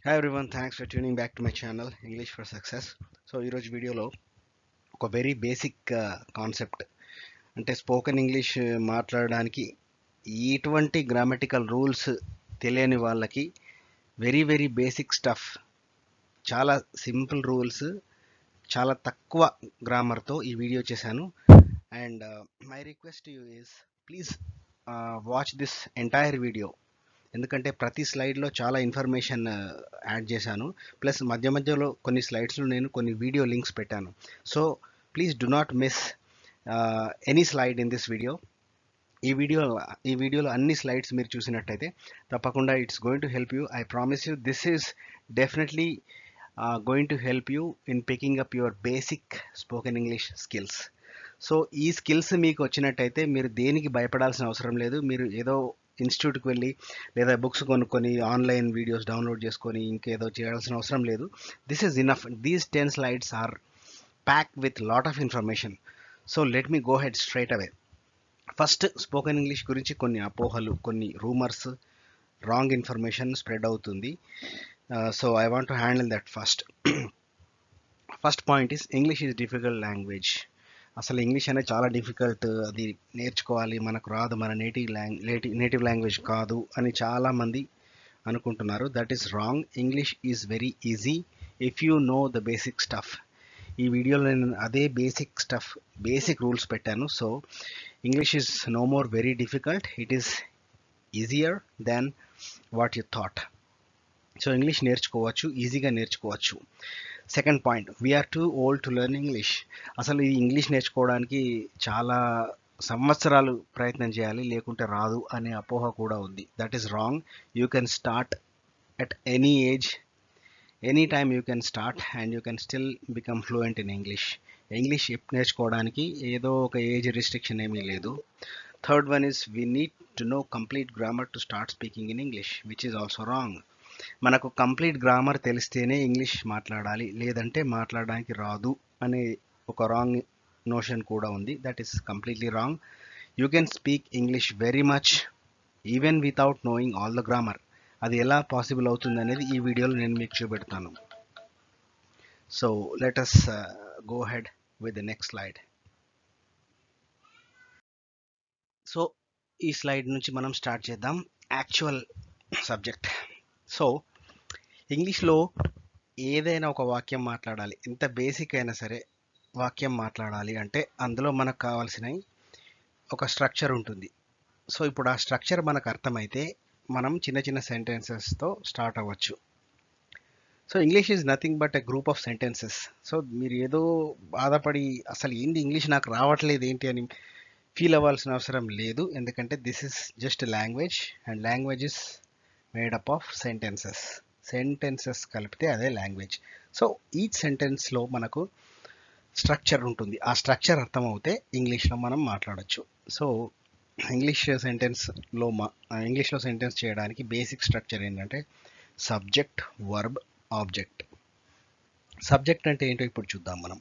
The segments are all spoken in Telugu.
Hi everyone thanks for tuning back to my channel English for success so ఈరోజు వీడియోలో ఒక వెరీ బేసిక్ కాన్సెప్ట్ అంటే స్పోకెన్ ఇంగ్లీష్ మాట్లాడడానికి ఎటువంటి గ్రామటికల్ రూల్స్ తెలియని వాళ్ళకి వెరీ వెరీ బేసిక్ స్టఫ్ చాలా సింపుల్ రూల్స్ చాలా తక్కువ గ్రామర్తో ఈ వీడియో చేశాను and my request you is please watch this entire video ఎందుకంటే ప్రతి స్లైడ్లో చాలా ఇన్ఫర్మేషన్ యాడ్ చేశాను ప్లస్ మధ్య మధ్యలో కొన్ని స్లైడ్స్లో నేను కొన్ని వీడియో లింక్స్ పెట్టాను so please do not miss any slide in this video ఈ వీడియో ఈ వీడియోలో అన్ని స్లైడ్స్ మీరు చూసినట్టయితే తప్పకుండా it's going to help you I promise you this is definitely going to help you in picking up your basic spoken English skills so ఈ స్కిల్స్ మీకు వచ్చినట్టయితే మీరు దేనికి భయపడాల్సిన అవసరం లేదు మీరు ఏదో ఇన్స్టిట్యూట్కి వెళ్ళి లేదా బుక్స్ కొనుక్కొని ఆన్లైన్ వీడియోస్ డౌన్లోడ్ చేసుకొని ఇంకేదో చేయాల్సిన అవసరం లేదు this is enough these ten slides are pack with lot of information so let me go head straight away first spoken English గురించి కొన్ని అపోహలు కొన్ని రూమర్స్ రాంగ్ ఇన్ఫర్మేషన్ స్ప్రెడ్ అవుతుంది so I want to handle that first first point is English is difficult language అసలు ఇంగ్లీష్ అనేది చాలా డిఫికల్ట్ అది నేర్చుకోవాలి మనకు రాదు మన నేటివ్ లాంగ్ నేటివ్ లాంగ్వేజ్ కాదు అని చాలామంది అనుకుంటున్నారు that is wrong English is very easy if you know the basic stuff ఈ వీడియోలో నేను అదే బేసిక్ స్టఫ్ బేసిక్ రూల్స్ పెట్టాను so English is no more very difficult it is easier then what you thought so English నేర్చుకోవచ్చు ఈజీగా నేర్చుకోవచ్చు second point we are too old to learn English అసలు ఈ ఇంగ్లీష్ నేర్చుకోవడానికి చాలా సంవత్సరాలు ప్రయత్నం చేయాలి లేకుంటే రాదు అనే అపోహ కూడా ఉంది that is wrong you can start at any age any time you can start and you can still become fluent in English English నేర్చుకోవడానికి ఏదో ఒక ఏజ్ రిస్ట్రిక్షన్ ఏమీ లేదు third one is we need to know complete grammar to start speaking in English which is also wrong మనకు కంప్లీట్ గ్రామర్ తెలిస్తేనే ఇంగ్లీష్ మాట్లాడాలి లేదంటే మాట్లాడడానికి రాదు అనే ఒక రాంగ్ నోషన్ కూడా ఉంది that is completely wrong you can speak English very much even without knowing all the grammar అది ఎలా పాసిబుల్ అవుతుంది అనేది ఈ వీడియోలో నేను మీకు చూపెడతాను so let us go head with the next slide so ఈ స్లైడ్ నుంచి మనం స్టార్ట్ చేద్దాం యాక్చువల్ సబ్జెక్ట్ సో ఇంగ్లీష్లో ఏదైనా ఒక వాక్యం మాట్లాడాలి ఎంత బేసిక్ అయినా సరే వాక్యం మాట్లాడాలి అంటే అందులో మనకు కావాల్సినవి ఒక స్ట్రక్చర్ ఉంటుంది సో ఇప్పుడు ఆ స్ట్రక్చర్ మనకు అర్థమైతే మనం చిన్న చిన్న సెంటెన్సెస్తో స్టార్ట్ అవ్వచ్చు so English is nothing but a group of sentences so మీరు ఏదో బాధపడి అసలు ఏంది ఇంగ్లీష్ నాకు రావట్లేదు ఏంటి అని ఫీల్ అవ్వాల్సిన అవసరం లేదు ఎందుకంటే this is just language and language is made up of sentences sentences కలిపితే అదే లాంగ్వేజ్ సో ఈచ్ సెంటెన్స్లో మనకు స్ట్రక్చర్ ఉంటుంది ఆ స్ట్రక్చర్ అర్థమవుతే ఇంగ్లీష్లో మనం మాట్లాడచ్చు సో ఇంగ్లీష్ సెంటెన్స్లో మా ఇంగ్లీష్లో సెంటెన్స్ చేయడానికి బేసిక్ స్ట్రక్చర్ ఏంటంటే సబ్జెక్ట్ వర్బ్ ఆబ్జెక్ట్ సబ్జెక్ట్ అంటే ఏంటో ఇప్పుడు చూద్దాం మనం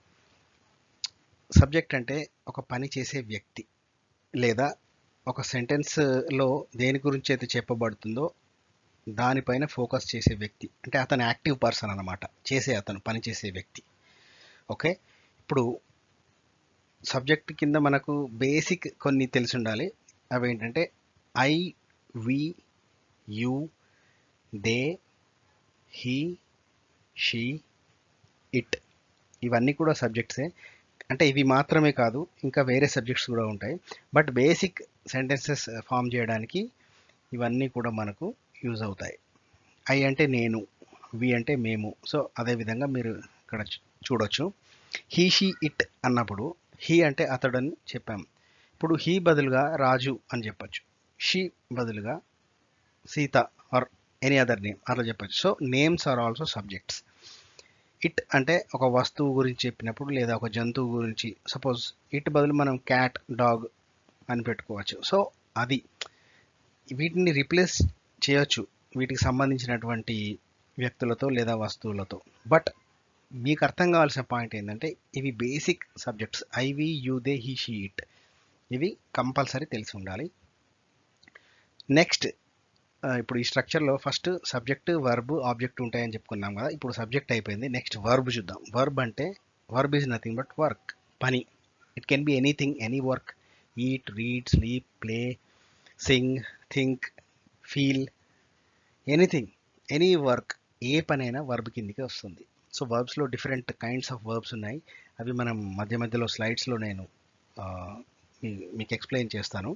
సబ్జెక్ట్ అంటే ఒక పని చేసే వ్యక్తి లేదా ఒక సెంటెన్స్లో దేని గురించి అయితే చెప్పబడుతుందో దానిపైన ఫోకస్ చేసే వ్యక్తి అంటే అతను యాక్టివ్ పర్సన్ అనమాట చేసే అతను పని చేసే వ్యక్తి ఓకే ఇప్పుడు సబ్జెక్ట్ కింద మనకు బేసిక్ కొన్ని తెలిసి ఉండాలి అవి ఏంటంటే I we you they he she it ఇవన్నీ కూడా సబ్జెక్ట్సే అంటే ఇవి మాత్రమే కాదు ఇంకా వేరే సబ్జెక్ట్స్ కూడా ఉంటాయి బట్ బేసిక్ సెంటెన్సెస్ ఫామ్ చేయడానికి ఇవన్నీ కూడా మనకు యూజ్ అవుతాయి ఐ అంటే నేను వి అంటే మేము సో అదేవిధంగా మీరు ఇక్కడ చూడొచ్చు హీ షీ ఇట్ అన్నప్పుడు హీ అంటే అతడు అని చెప్పాం ఇప్పుడు హీ బదులుగా రాజు అని చెప్పచ్చు షీ బదులుగా Sita or any other name అట్లా చెప్పచ్చు so names are also subjects it అంటే ఒక వస్తువు గురించి చెప్పినప్పుడు లేదా ఒక జంతువు గురించి సపోజ్ ఇట్ బదులు మనం క్యాట్ డాగ్ అని పెట్టుకోవచ్చు సో అది వీటిని రిప్లేస్ చేయొచ్చు వీటికి సంబంధించినటువంటి వ్యక్తులతో లేదా వస్తువులతో బట్ మీకు అర్థం కావాల్సిన పాయింట్ ఏంటంటే ఇవి basic subjects I we you they he she it ఇవి కంపల్సరీ తెలిసి ఉండాలి నెక్స్ట్ ఆ, ఇప్పుడు ఈ స్ట్రక్చర్లో ఫస్ట్ సబ్జెక్ట్ వర్బ్ ఆబ్జెక్ట్ ఉంటాయని చెప్పుకున్నాం కదా ఇప్పుడు సబ్జెక్ట్ అయిపోయింది నెక్స్ట్ వర్బ్ చూద్దాం వర్బ్ అంటే verb is nothing but work పని it can be anything any work eat read sleep play sing think feel anything any work ఏ పనైనా వర్బ్ కిందికి వస్తుంది సో వర్బ్స్లో డిఫరెంట్ కైండ్స్ ఆఫ్ వర్బ్స్ ఉన్నాయి అవి మనం మధ్య మధ్యలో స్లైడ్స్లో నేను ఆ, మీ- మీకు ఎక్స్ప్లెయిన్ చేస్తాను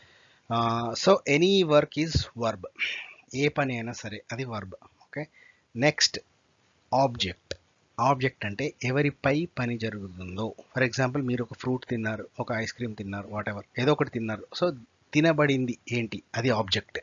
so any work is verb ఏ పని అయినా సరే అది verb okay next object object అంటే ఎవరిపై పని జరుగుతుందో ఫర్ ఎగ్జాంపుల్ మీరు ఒక ఫ్రూట్ తిన్నారు ఒక ఐస్ క్రీమ్ తిన్నారు వాట్ ఎవర్ ఏదో ఒకటి తిన్నారు సో తినబడింది ఏంటి అది ఆబ్జెక్ట్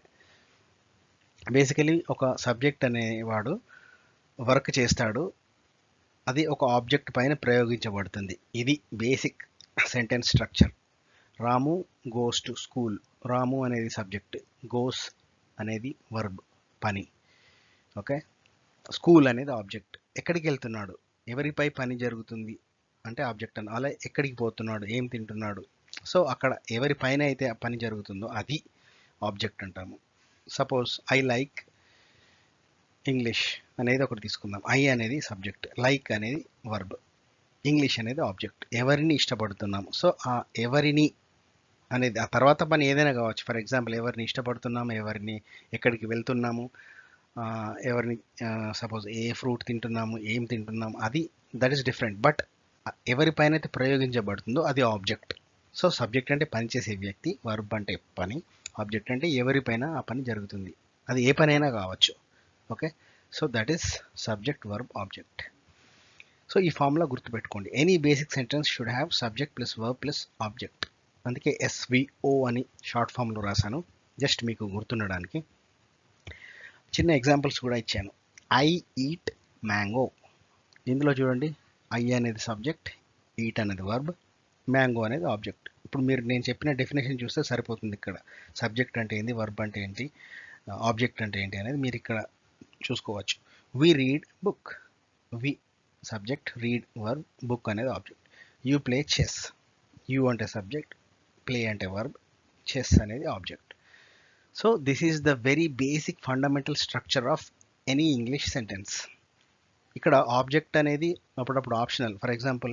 బేసికలీ ఒక సబ్జెక్ట్ అనేవాడు వర్క్ చేస్తాడు అది ఒక ఆబ్జెక్ట్ పైన ప్రయోగించబడుతుంది ఇది basic sentence structure Ramu goes to school Ramu అనేది సబ్జెక్ట్ గోస్ అనేది వర్బ్ పని ఓకే స్కూల్ అనేది ఆబ్జెక్ట్ ఎక్కడికి వెళ్తున్నాడు ఎవరిపై పని జరుగుతుంది అంటే ఆబ్జెక్ట్ అని అలా ఎక్కడికి పోతున్నాడు ఏం తింటున్నాడు సో అక్కడ ఎవరి పైన అయితే ఆ పని జరుగుతుందో అది ఆబ్జెక్ట్ అంటాము సపోజ్ ఐ లైక్ ఇంగ్లీష్ అనేది ఒకటి తీసుకుందాం ఐ అనేది సబ్జెక్ట్ లైక్ అనేది వర్బ్ ఇంగ్లీష్ అనేది ఆబ్జెక్ట్ ఎవరిని ఇష్టపడుతున్నాము సో ఆ ఎవరిని అనేది ఆ తర్వాత పని ఏదైనా కావచ్చు ఫర్ ఎగ్జాంపుల్ ఎవరిని ఇష్టపడుతున్నాము ఎవరిని ఎక్కడికి వెళ్తున్నాము ఆ, ఎవరిని సపోజ్ ఏ ఫ్రూట్ తింటున్నాము ఏం తింటున్నాము అది దట్ ఈస్ డిఫరెంట్ బట్ ఎవరిపైన అయితే ప్రయోగించబడుతుందో అది ఆబ్జెక్ట్ సో సబ్జెక్ట్ అంటే పని చేసే వ్యక్తి వర్బ్ అంటే పని ఆబ్జెక్ట్ అంటే ఎవరిపైన ఆ పని జరుగుతుంది అది ఏ పనైనా కావచ్చు okay so that is subject verb object so ఈ ఫార్ములా గుర్తుపెట్టుకోండి any basic sentence should have subject plus verb plus object అందుకే ఎస్విఓ అని షార్ట్ ఫామ్లో రాశాను జస్ట్ మీకు గుర్తుండడానికి చిన్న ఎగ్జాంపుల్స్ కూడా ఇచ్చాను ఐ ఈట్ మ్యాంగో ఇందులో చూడండి ఐ అనేది సబ్జెక్ట్ ఈట్ అనేది వర్బ్ మ్యాంగో అనేది ఆబ్జెక్ట్ ఇప్పుడు మీరు నేను చెప్పిన డెఫినేషన్ చూస్తే సరిపోతుంది ఇక్కడ సబ్జెక్ట్ అంటే ఏంటి వర్బ్ అంటే ఏంటి ఆబ్జెక్ట్ అంటే ఏంటి అనేది మీరు ఇక్కడ చూసుకోవచ్చు we read book we subject read verb book అనేది object you play chess you అంటే సబ్జెక్ట్ ప్లే అంటే వర్బ్ చెస్ అనేది object so this is the very basic fundamental structure of any English sentence ఇక్కడ ఆబ్జెక్ట్ అనేది అప్పుడప్పుడు optional for example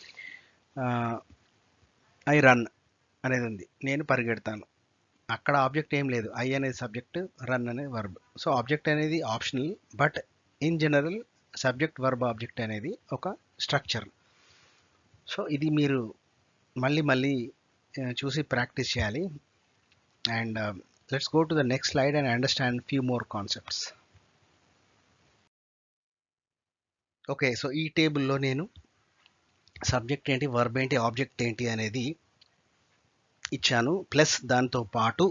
I run అనేది ఉంది నేను పరిగెడతాను అక్కడ ఆబ్జెక్ట్ ఏం లేదు ఐ అనేది సబ్జెక్ట్ రన్ అనేది వర్బ్ సో ఆబ్జెక్ట్ అనేది optional but in general subject verb object అనేది ఒక స్ట్రక్చర్ సో ఇది మీరు మళ్ళీ మళ్ళీ ఆ, చూసి ప్రాక్టీస్ చేయాలి and let's go to the next slide and understand few more concepts okay so ఈ టేబుల్లో నేను సబ్జెక్ట్ ఏంటి వర్బ్ ఏంటి ఆబ్జెక్ట్ ఏంటి అనేది ఇచ్చాను ప్లస్ దాంతో పాటు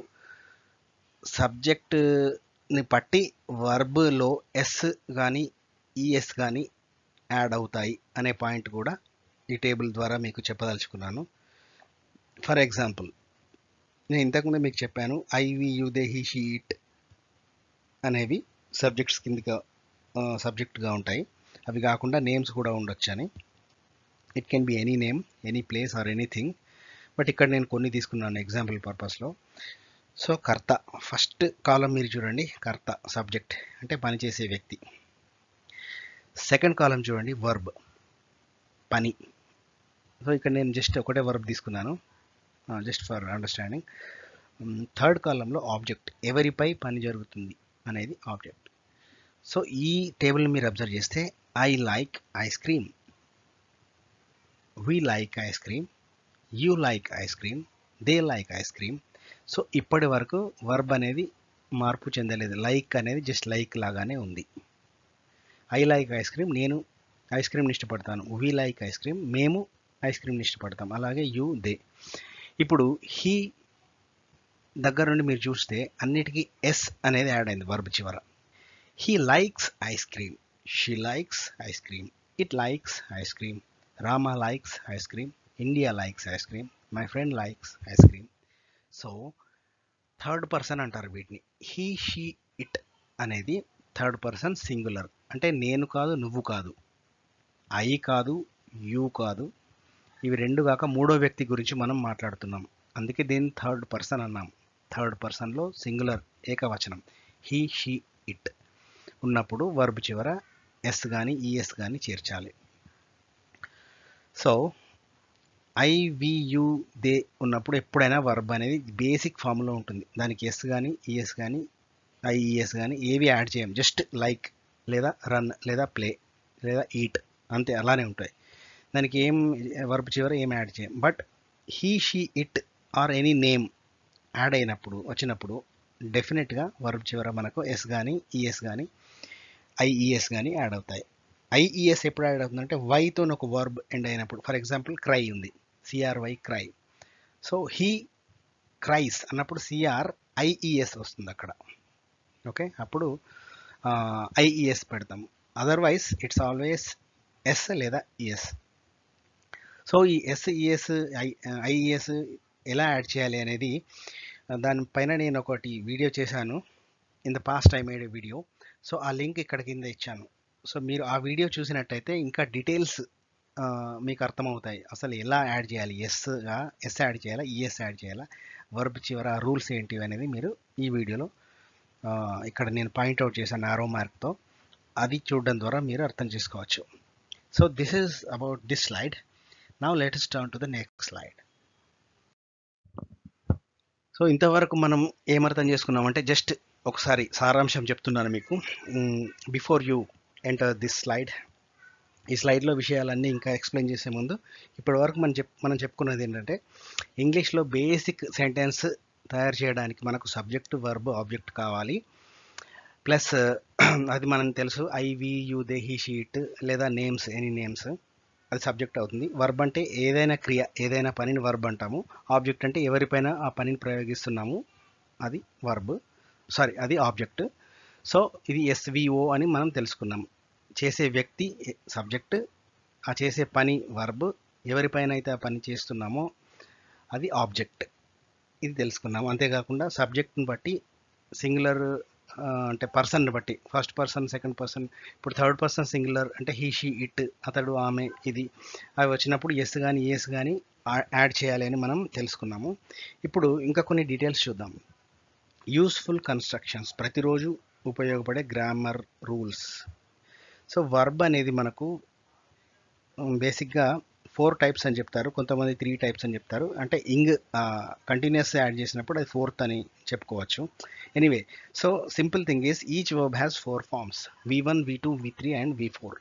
సబ్జెక్ట్ని బట్టి వర్బ్లో ఎస్ కానీ ఈఎస్ కానీ యాడ్ అవుతాయి అనే పాయింట్ కూడా ఈ టేబుల్ ద్వారా మీకు చెప్పదలుచుకున్నాను ఫర్ ఎగ్జాంపుల్ నేను ఇంతకుముందే మీకు చెప్పాను I we you they he she it అనేవి సబ్జెక్ట్స్ కిందగా సబ్జెక్ట్గా ఉంటాయి అవి కాకుండా నేమ్స్ కూడా ఉండొచ్చు అని it can be any name any place or anything but ఇక్కడ నేను కొన్ని తీసుకున్నాను ఎగ్జాంపుల్ పర్పస్లో సో కర్త ఫస్ట్ కాలం మీరు చూడండి కర్త సబ్జెక్ట్ అంటే పనిచేసే వ్యక్తి సెకండ్ కాలం చూడండి వర్బ్ పని సో ఇక్కడ నేను జస్ట్ ఒకటే వర్బ్ తీసుకున్నాను జస్ట్ ఫర్ అండర్స్టాండింగ్ థర్డ్ కాలంలో ఆబ్జెక్ట్ ఎవరిపై పని జరుగుతుంది అనేది ఆబ్జెక్ట్ సో ఈ టేబుల్ని మీరు అబ్జర్వ్ చేస్తే I like ice cream we like ice cream you like ice cream they like ice cream so ఇప్పటి వరకు వర్బ్ అనేది మార్పు చెందలేదు లైక్ అనేది జస్ట్ లైక్ లాగానే ఉంది ఐ లైక్ ఐస్ క్రీమ్ నేను ఐస్ క్రీమ్ని ఇష్టపడతాను వీ లైక్ ఐస్ క్రీమ్ మేము ఐస్ క్రీమ్ని ఇష్టపడతాం అలాగే యూ దే ఇప్పుడు హీ దగ్గర నుండి మీరు చూస్తే అన్నిటికీ ఎస్ అనేది యాడ్ అయింది వర్బ్ చివర he likes ice cream she likes ice cream it likes ice cream Rama likes ice cream India likes ice cream my friend likes ice cream so third person అంటారు వీటిని హీ షీ ఇట్ అనేది థర్డ్ పర్సన్ సింగులర్ అంటే నేను కాదు నువ్వు కాదు ఐ కాదు యూ కాదు ఇవి రెండు కాక మూడో వ్యక్తి గురించి మనం మాట్లాడుతున్నాం అందుకే దీన్ని థర్డ్ పర్సన్ అన్నాం థర్డ్ పర్సన్లో సింగులర్ ఏకవచనం హీ షీ ఇట్ ఉన్నప్పుడు వర్బ్ చివర ఎస్ కానీ ఈఎస్ కానీ చేర్చాలి so I we you they ఉన్నప్పుడు ఎప్పుడైనా వర్బ్ అనేది బేసిక్ ఫామ్లో ఉంటుంది దానికి ఎస్ కానీ ఈఎస్ కానీ ఐఈఎస్ కానీ ఏవి యాడ్ చేయం జస్ట్ లైక్ లేదా రన్ లేదా ప్లే లేదా ఈట్ అంతే అలానే ఉంటాయి దానికి ఏం వర్బ్ చివర ఏం యాడ్ చేయం but he she it or any name add అయినప్పుడు వచ్చినప్పుడు డెఫినెట్గా వర్బ్ చివర మనకు ఎస్ కానీ ఈఎస్ కానీ ఐఈఎస్ కానీ యాడ్ అవుతాయి ఐఈఎస్ ఎప్పుడు యాడ్ అవుతుందంటే వైతో ఒక వర్బ్ ఎండ్ అయినప్పుడు ఫర్ ఎగ్జాంపుల్ క్రై ఉంది C R Y cry so he cries అన్నప్పుడు సిఆర్ ఐఈఎస్ వస్తుంది అక్కడ ఓకే అప్పుడు ఐఈఎస్ పెడతాం అదర్వైజ్ ఇట్స్ ఆల్వేస్ ఎస్ లేదా ఈఎస్ సో ఈ ఎస్ఈఎస్ ఐ ఐఈఎస్ ఎలా యాడ్ చేయాలి అనేది దానిపైన నేను ఒకటి వీడియో చేశాను in the past I made video so ఆ లింక్ ఇక్కడ కింద ఇచ్చాను సో మీరు ఆ వీడియో చూసినట్టయితే ఇంకా డీటెయిల్స్ మీకు అర్థమవుతాయి అసలు ఎలా యాడ్ చేయాలి ఎస్గా ఎస్ యాడ్ చేయాలా ఈఎస్ యాడ్ చేయాలా వర్బ్ చివర రూల్స్ ఏంటివి అనేది మీరు ఈ వీడియోలో ఇక్కడ నేను పాయింట్అవుట్ చేశాను ఆరో మార్క్తో అది చూడడం ద్వారా మీరు అర్థం చేసుకోవచ్చు so this is about this slide now let's turn to the next slide so ఇంతవరకు మనం ఏమర్థం చేసుకున్నామంటే జస్ట్ ఒకసారి సారాంశం చెప్తున్నాను మీకు before you enter this slide ఈ స్లైడ్లో విషయాలన్నీ ఇంకా ఎక్స్ప్లెయిన్ చేసే ముందు ఇప్పటి వరకు మనం చెప్ మనం చెప్పుకున్నది ఏంటంటే ఇంగ్లీష్లో బేసిక్ సెంటెన్స్ తయారు చేయడానికి మనకు సబ్జెక్ట్ వర్బ్ ఆబ్జెక్ట్ కావాలి ప్లస్ అది మనం తెలుసు I we you they he she it లేదా నేమ్స్ ఎనీ నేమ్స్ అది సబ్జెక్ట్ అవుతుంది వర్బ్ అంటే ఏదైనా క్రియ ఏదైనా పనిని వర్బ్ అంటాము ఆబ్జెక్ట్ అంటే ఎవరిపైన ఆ పనిని ప్రయోగిస్తున్నాము అది వర్బ్ సారీ అది ఆబ్జెక్ట్ సో ఇది ఎస్విఓ అని మనం తెలుసుకున్నాం చేసే వ్యక్తి సబ్జెక్ట్ ఆ చేసే పని వర్బ్ ఎవరిపైన అయితే ఆ పని చేస్తున్నామో అది ఆబ్జెక్ట్ ఇది తెలుసుకున్నాము అంతేకాకుండా సబ్జెక్ట్ని బట్టి సింగులర్ అంటే పర్సన్ బట్టి ఫస్ట్ పర్సన్ సెకండ్ పర్సన్ ఇప్పుడు థర్డ్ పర్సన్ సింగులర్ అంటే హీ షీ ఇట్ అతడు ఆమె ఇది అవి వచ్చినప్పుడు ఎస్ కానీ ఎస్ కానీ యాడ్ చేయాలి అని మనం తెలుసుకున్నాము ఇప్పుడు ఇంకా కొన్ని డీటెయిల్స్ చూద్దాం యూస్ఫుల్ కన్స్ట్రక్షన్స్ ప్రతిరోజు ఉపయోగపడే గ్రామర్ రూల్స్ సో వర్బ్ అనేది మనకు బేసిక్గా ఫోర్ టైప్స్ అని చెప్తారు కొంతమంది త్రీ టైప్స్ అని చెప్తారు అంటే ఇంగ్ కంటిన్యూస్ యాడ్ చేసినప్పుడు అది ఫోర్త్ అని చెప్పుకోవచ్చు anyway so simple thing is each verb has four forms V one V two V three and V four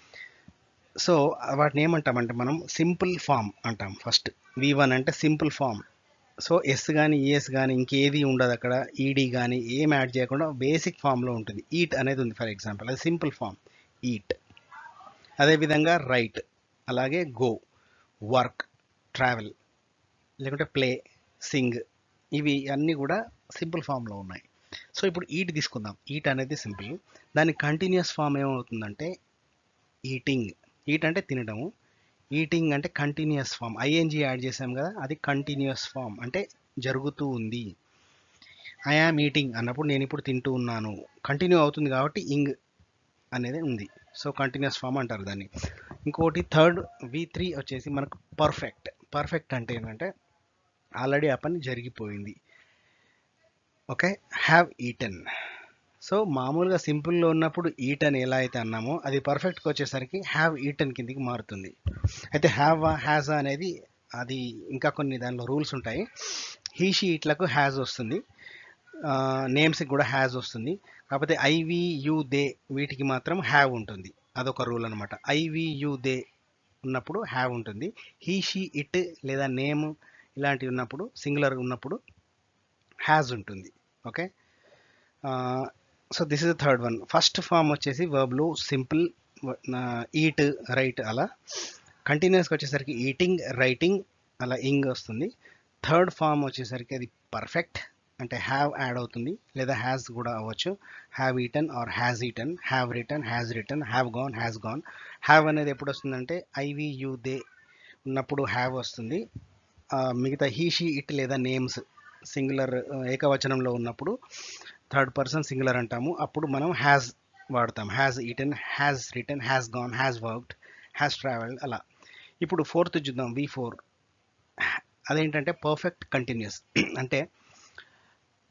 so వాటిని ఏమంటామంటే మనం సింపుల్ ఫామ్ అంటాం ఫస్ట్ వి వన్ అంటే సింపుల్ ఫామ్ సో ఎస్ కానీ ఈఎస్ కానీ ఇంకేది ఉండదు అక్కడ ఈడీ కానీ ఏం యాడ్ చేయకుండా బేసిక్ ఫామ్లో ఉంటుంది ఈట్ అనేది ఉంది ఫర్ ఎగ్జాంపుల్ అది సింపుల్ ఫామ్ ఈట్ అదేవిధంగా రైట్ అలాగే గో వర్క్ ట్రావెల్ లేకుంటే ప్లే సింగ్ ఇవి అన్నీ కూడా సింపుల్ ఫామ్లో ఉన్నాయి సో ఇప్పుడు ఈట్ తీసుకుందాం ఈట్ అనేది సింపుల్ దాని కంటిన్యూస్ ఫామ్ ఏమవుతుందంటే ఈటింగ్ ఈట్ అంటే తినడము ఈటింగ్ అంటే కంటిన్యూస్ ఫామ్ ఐఎన్జి యాడ్ చేసాం కదా అది కంటిన్యూస్ ఫామ్ అంటే జరుగుతూ ఉంది ఐ ఆమ్ ఈటింగ్ అన్నప్పుడు నేను ఇప్పుడు తింటూ ఉన్నాను కంటిన్యూ అవుతుంది కాబట్టి ఇంగ్ అనేది ఉంది సో కంటిన్యూస్ ఫామ్ అంటారు దాన్ని ఇంకోటి థర్డ్ వి త్రీ వచ్చేసి మనకు పర్ఫెక్ట్ పర్ఫెక్ట్ అంటే ఏంటంటే ఆల్రెడీ ఆ పని జరిగిపోయింది ఓకే హ్యావ్ ఈటన్ సో మామూలుగా సింపుల్లో ఉన్నప్పుడు ఈటన్ ఎలా అయితే అన్నామో అది పర్ఫెక్ట్కి వచ్చేసరికి హ్యావ్ ఈటన్ కిందికి మారుతుంది అయితే హ్యావ్ హ్యాజ్ అనేది అది ఇంకా కొన్ని దానిలో రూల్స్ ఉంటాయి హీషీ ఇట్లకు హ్యాజ్ వస్తుంది నేమ్స్కి కూడా హ్యాజ్ వస్తుంది కాకపోతే ఐవి యు దే వీటికి మాత్రం హ్యావ్ ఉంటుంది అదొక రూల్ అనమాట ఐవి యు దే ఉన్నప్పుడు హ్యావ్ ఉంటుంది హీ షీ ఇట్ లేదా నేమ్ ఇలాంటివి ఉన్నప్పుడు సింగులర్ ఉన్నప్పుడు హ్యాజ్ ఉంటుంది okay so this is the third one first form వచ్చేసి వర్బ్లో సింపుల్ ఈట్ రైట్ అలా కంటిన్యూస్గా వచ్చేసరికి ఈటింగ్ రైటింగ్ అలా ఇంగ్ వస్తుంది థర్డ్ ఫామ్ వచ్చేసరికి అది పర్ఫెక్ట్ అంటే హ్యావ్ యాడ్ అవుతుంది లేదా హ్యాస్ కూడా అవ్వచ్చు have eaten or has eaten have return has return have gone has gone have అనేది ఎప్పుడు వస్తుందంటే ఐవి యూ దే ఉన్నప్పుడు హ్యావ్ వస్తుంది మిగతా హీ షీ ఇట్ లేదా నేమ్స్ సింగులర్ ఏకవచనంలో ఉన్నప్పుడు థర్డ్ పర్సన్ సింగులర్ అంటాము అప్పుడు మనం హ్యాజ్ వాడతాం has eaten has return has gone has worked has travelled అలా ఇప్పుడు ఫోర్త్ చూద్దాం వి ఫోర్ అదేంటంటే పర్ఫెక్ట్ కంటిన్యూస్ అంటే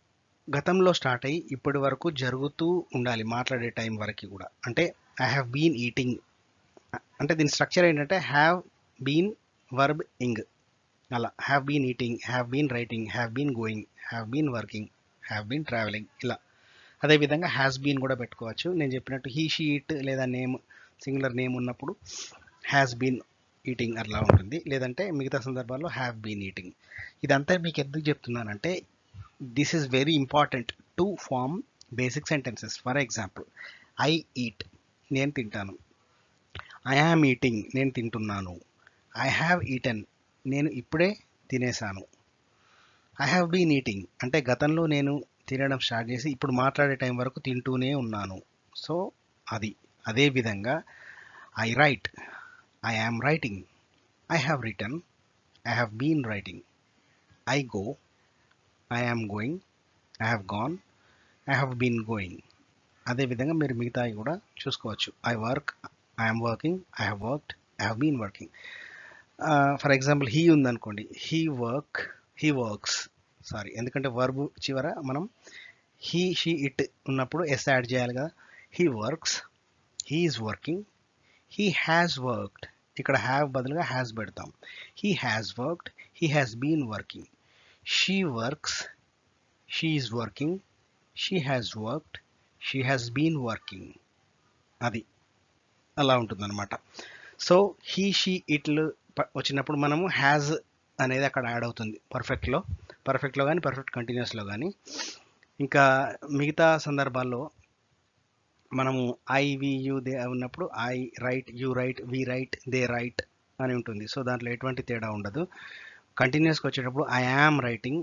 గతంలో స్టార్ట్ అయ్యి ఇప్పటి వరకు జరుగుతూ ఉండాలి మాట్లాడే టైం వరకు కూడా అంటే ఐ హ్యావ్ బీన్ ఈటింగ్ అంటే దీని స్ట్రక్చర్ ఏంటంటే హ్యావ్ బీన్ వర్బ్ ఇంగ్ అలా have been eating have been writing have been going have been working have been travelling ఇలా అదేవిధంగా హ్యాస్ బీన్ కూడా పెట్టుకోవచ్చు నేను చెప్పినట్టు హీ షీ ఇట్ లేదా నేమ్ సింగులర్ నేమ్ ఉన్నప్పుడు హ్యాస్ బీన్ ఈటింగ్ అట్లా ఉంటుంది లేదంటే మిగతా సందర్భాల్లో హ్యావ్ బీన్ ఈటింగ్ ఇదంతా మీకు ఎందుకు చెప్తున్నానంటే this is very important to form basic sentences for example I eat నేను తింటాను ఐ యామ్ ఈటింగ్ నేను తింటున్నాను ఐ హ్యావ్ ఈటెన్ నేను ఇప్పుడే తినేసాను ఐ హ్యావ్ బీన్ ఈటింగ్ అంటే గతంలో నేను తినడం స్టార్ట్ చేసి ఇప్పుడు మాట్లాడే టైం వరకు తింటూనే ఉన్నాను సో అది అదే విధంగా I write I am writing I have return I have been writing I go I am going I have gone I have been going అదేవిధంగా మీరు మిగతావి కూడా చూసుకోవచ్చు I work I'm working I have worked I have been working for example he ఉందనుకోండి he work he works sorry ఎందుకంటే వర్బ్ చివర మనం హీ షీ ఇట్ ఉన్నప్పుడు ఎస్ యాడ్ చేయాలి కదా he works he is working he has worked ఇక్కడ హ్యావ్ బదులుగా హ్యాస్ పెడతాం he has worked he has been working she works she is working she has worked she has been working అది అలా ఉంటుందన్నమాట సో హీ షీ ఇట్లు వచ్చినప్పుడు మనము హ్యాజ్ అనేది అక్కడ యాడ్ అవుతుంది పర్ఫెక్ట్లో పర్ఫెక్ట్లో కానీ పర్ఫెక్ట్ కంటిన్యూస్లో కానీ ఇంకా మిగతా సందర్భాల్లో మనము ఐ వి యు దే ఉన్నప్పుడు I write you write we write they write అని ఉంటుంది సో దాంట్లో ఎటువంటి తేడా ఉండదు కంటిన్యూస్కి వచ్చేటప్పుడు I am writing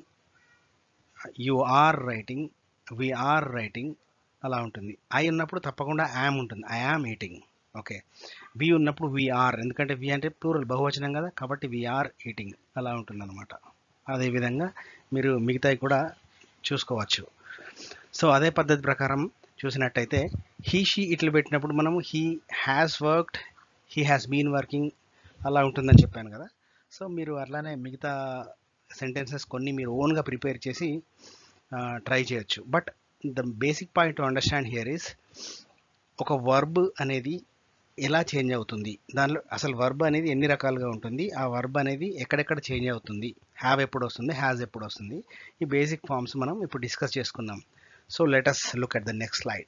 you are writing we are writing అలా ఉంటుంది ఐ ఉన్నప్పుడు తప్పకుండా యామ్ ఉంటుంది I am eating okay we ఉన్నప్పుడు విఆర్ ఎందుకంటే వి అంటే ప్లూరల్ బహువచనం కదా కాబట్టి విఆర్ ఈటింగ్ అలా ఉంటుందన్నమాట అదేవిధంగా మీరు మిగతాయి కూడా చూసుకోవచ్చు సో అదే పద్ధతి ప్రకారం చూసినట్టయితే హీ షీ ఇట్లు పెట్టినప్పుడు మనము he has worked he has been working అలా ఉంటుందని చెప్పాను కదా సో మీరు అట్లానే మిగతా సెంటెన్సెస్ కొన్ని మీరు ఓన్గా ప్రిపేర్ చేసి ట్రై చేయొచ్చు but the basic point to understand here is ఒక వర్బ్ అనేది ఎలా చేంజ్ అవుతుంది దానిలో అసలు వర్బ్ అనేది ఎన్ని రకాలుగా ఉంటుంది ఆ వర్బ్ అనేది ఎక్కడెక్కడ చేంజ్ అవుతుంది హ్యావ్ ఎప్పుడు వస్తుంది హ్యాజ్ ఎప్పుడు వస్తుంది ఈ బేసిక్ ఫార్మ్స్ మనం ఇప్పుడు డిస్కస్ చేసుకుందాం so let us look at the next slide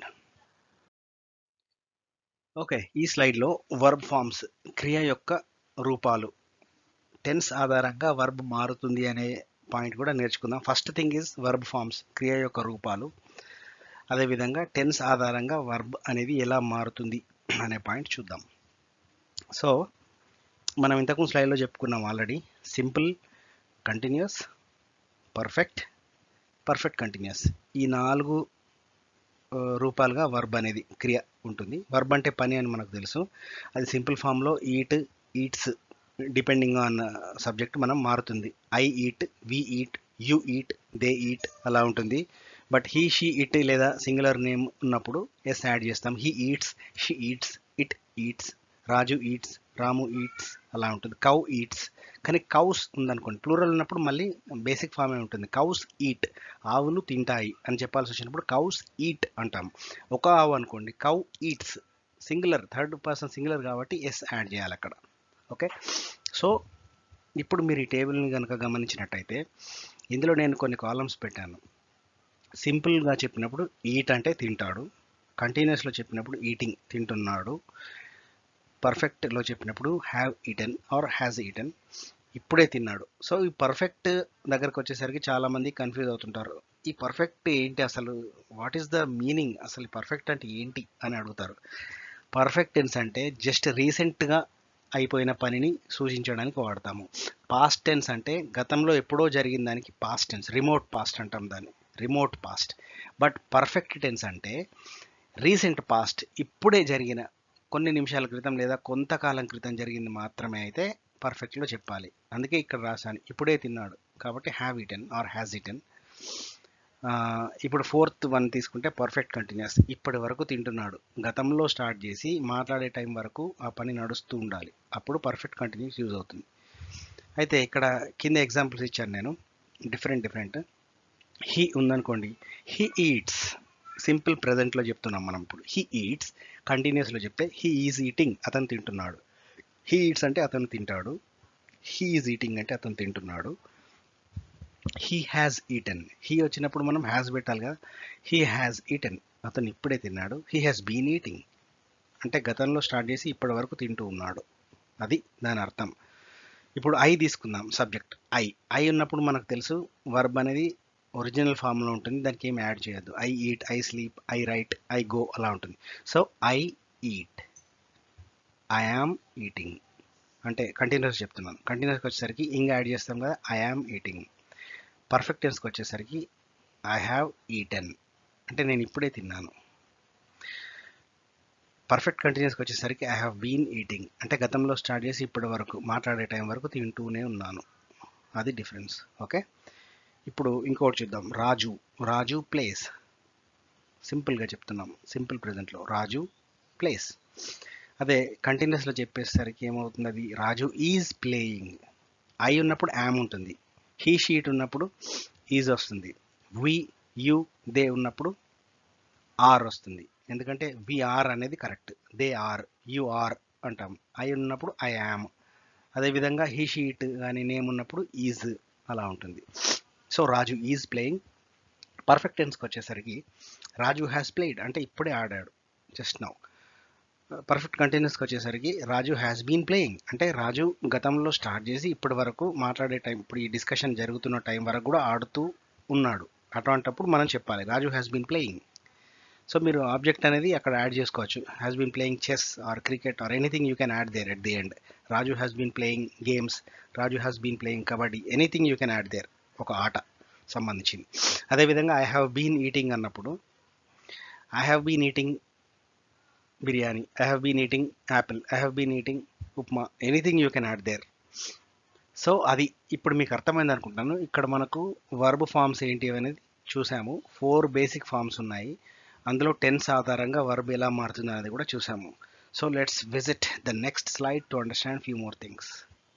okay ఈ స్లైడ్లో వర్బ్ ఫార్మ్స్ క్రియ యొక్క రూపాలు టెన్స్ ఆధారంగా వర్బ్ మారుతుంది అనే పాయింట్ కూడా నేర్చుకుందాం first thing is verb forms క్రియ యొక్క రూపాలు అదేవిధంగా టెన్స్ ఆధారంగా వర్బ్ అనేది ఎలా మారుతుంది అనే పాయింట్ చూద్దాం సో మనం ఇంతకు స్లైడ్లో చెప్పుకున్నాం already simple continuous perfect perfect continuous ఈ నాలుగు రూపాలుగా వర్బ్ అనేది క్రియ ఉంటుంది వర్బ్ అంటే పని అని మనకు తెలుసు అది సింపుల్ ఫామ్లో eat eats depending on subject మనం మారుతుంది I eat we eat you eat they eat అలా ఉంటుంది బట్ హీ షీ ఇట్ లేదా సింగులర్ నేమ్ ఉన్నప్పుడు ఎస్ యాడ్ చేస్తాం he eats she eats it eats Raju eats Ramu eats అలా ఉంటుంది కౌ ఈట్స్ కానీ కౌస్ ఉందనుకోండి ప్లూరల్ ఉన్నప్పుడు మళ్ళీ బేసిక్ ఫామే ఉంటుంది కౌస్ ఈట్ ఆవులు తింటాయి అని చెప్పాల్సి వచ్చినప్పుడు కౌస్ ఈట్ అంటాం ఒక ఆవు అనుకోండి cow eats singular third person singular కాబట్టి ఎస్ యాడ్ చేయాలి అక్కడ ఓకే సో ఇప్పుడు మీరు ఈ టేబుల్ని కనుక గమనించినట్టయితే ఇందులో నేను కొన్ని కాలమ్స్ పెట్టాను సింపుల్గా చెప్పినప్పుడు ఈట్ అంటే తింటాడు కంటిన్యూస్లో చెప్పినప్పుడు ఈటింగ్ తింటున్నాడు పర్ఫెక్ట్లో చెప్పినప్పుడు have eaten or has eaten ఇప్పుడే తిన్నాడు సో ఈ పర్ఫెక్ట్ దగ్గరకు వచ్చేసరికి చాలామంది కన్ఫ్యూజ్ అవుతుంటారు ఈ పర్ఫెక్ట్ ఏంటి అసలు వాట్ ఈస్ ద మీనింగ్ అసలు పర్ఫెక్ట్ అంటే ఏంటి అని అడుగుతారు పర్ఫెక్ట్ టెన్స్ అంటే జస్ట్ రీసెంట్గా అయిపోయిన పనిని సూచించడానికి వాడతాము పాస్ట్ టెన్స్ అంటే గతంలో ఎప్పుడో జరిగిన దానికి పాస్ట్ టెన్స్ రిమోట్ పాస్ట్ అంటాం దాన్ని remote past but perfect tense అంటే రీసెంట్ పాస్ట్ ఇప్పుడే జరిగిన కొన్ని నిమిషాల క్రితం లేదా కొంతకాలం క్రితం జరిగింది మాత్రమే అయితే పర్ఫెక్ట్లో చెప్పాలి అందుకే ఇక్కడ రాశాను ఇప్పుడే తిన్నాడు కాబట్టి have eaten or has eaten ఇప్పుడు ఫోర్త్ వన్ తీసుకుంటే పర్ఫెక్ట్ కంటిన్యూస్ ఇప్పటి వరకు తింటున్నాడు గతంలో స్టార్ట్ చేసి మాట్లాడే టైం వరకు ఆ పని నడుస్తూ ఉండాలి అప్పుడు పర్ఫెక్ట్ కంటిన్యూస్ యూజ్ అవుతుంది అయితే ఇక్కడ కింద ఎగ్జాంపుల్స్ ఇచ్చాను నేను డిఫరెంట్ డిఫరెంట్ హీ ఉందనుకోండి హీ ఈట్స్ సింపుల్ ప్రజెంట్లో చెప్తున్నాం మనం ఇప్పుడు హీ ఈట్స్ కంటిన్యూస్లో చెప్తే హీ ఈజ్ ఈటింగ్ అతను తింటున్నాడు హీ ఈట్స్ అంటే అతను తింటాడు హీ ఈజ్ ఈటింగ్ అంటే అతను తింటున్నాడు హీ హ్యాజ్ ఈటెన్ హీ వచ్చినప్పుడు మనం హ్యాజ్ పెట్టాలి కదా హీ హ్యాజ్ ఈటెన్ అతను ఇప్పుడే తిన్నాడు హీ హ్యాస్ బీన్ ఈటింగ్ అంటే గతంలో స్టార్ట్ చేసి ఇప్పటి వరకు తింటూ ఉన్నాడు అది దాని అర్థం ఇప్పుడు ఐ తీసుకుందాం సబ్జెక్ట్ ఐ ఐ ఉన్నప్పుడు మనకు తెలుసు వర్బ్ అనేది ఒరిజినల్ ఫామ్లో ఉంటుంది దానికి ఏం యాడ్ చేయొద్దు I eat I sleep I write I go అలా ఉంటుంది so I eat I am eating అంటే కంటిన్యూస్ చెప్తున్నాను కంటిన్యూస్కి వచ్చేసరికి ఇంగ్ యాడ్ చేస్తాం కదా ఐ యామ్ ఈటింగ్ పర్ఫెక్ట్ టెన్స్కి వచ్చేసరికి ఐ హ్యావ్ ఈటెన్ అంటే నేను ఇప్పుడే తిన్నాను పర్ఫెక్ట్ కంటిన్యూస్కి వచ్చేసరికి ఐ హ్యావ్ బీన్ ఈటింగ్ అంటే గతంలో స్టార్ట్ చేసి ఇప్పటి వరకు మాట్లాడే టైం వరకు తింటూనే ఉన్నాను అది డిఫరెన్స్ ఓకే ఇప్పుడు ఇంకోటి చూద్దాం రాజు రాజు ప్లేస్ సింపుల్గా చెప్తున్నాం సింపుల్ ప్రజెంట్లో రాజు ప్లేస్ అదే కంటిన్యూస్లో చెప్పేసరికి ఏమవుతుంది అది రాజు ఈజ్ ప్లేయింగ్ ఐ ఉన్నప్పుడు యామ్ ఉంటుంది హీ షీట్ ఉన్నప్పుడు ఈజ్ వస్తుంది వి యు దే ఉన్నప్పుడు ఆర్ వస్తుంది ఎందుకంటే విఆర్ అనేది correct they are you are అంటాం ఐ ఉన్నప్పుడు ఐ యామ్ అదేవిధంగా హీ షీట్ కానీ నేమ్ ఉన్నప్పుడు ఈజ్ అలా ఉంటుంది so Raju is playing perfect టెన్స్కి వచ్చేసరికి రాజు హ్యాస్ ప్లేడ్ అంటే ఇప్పుడే ఆడాడు జస్ట్ నౌ పర్ఫెక్ట్ కంటిన్యూస్కి వచ్చేసరికి రాజు హ్యాస్ బీన్ ప్లేయింగ్ అంటే రాజు గతంలో స్టార్ట్ చేసి ఇప్పటి వరకు మాట్లాడే టైం ఇప్పుడు ఈ డిస్కషన్ జరుగుతున్న టైం వరకు కూడా ఆడుతూ ఉన్నాడు అటువంటప్పుడు మనం చెప్పాలి Raju has been playing so మీరు ఆబ్జెక్ట్ అనేది అక్కడ యాడ్ చేసుకోవచ్చు has been playing chess or cricket or anything you can add there at the end Raju has been playing games Raju has been playing kabaddi anything you can add there ఒక ఆట సంబంధించింది అదేవిధంగా ఐ హ్యావ్ బీన్ ఈటింగ్ అన్నప్పుడు I have been eating biryani I have been eating apple I have been eating upma anything you can add there so అది ఇప్పుడు మీకు అర్థమైంది అనుకుంటాను ఇక్కడ మనకు వర్బ్ ఫామ్స్ ఏంటి అనేది చూసాము ఫోర్ బేసిక్ ఫామ్స్ ఉన్నాయి అందులో టెన్స్ ఆధారంగా వర్బ్ ఎలా మారుతుంది అనేది కూడా చూసాము so let's visit the next slide to understand few more things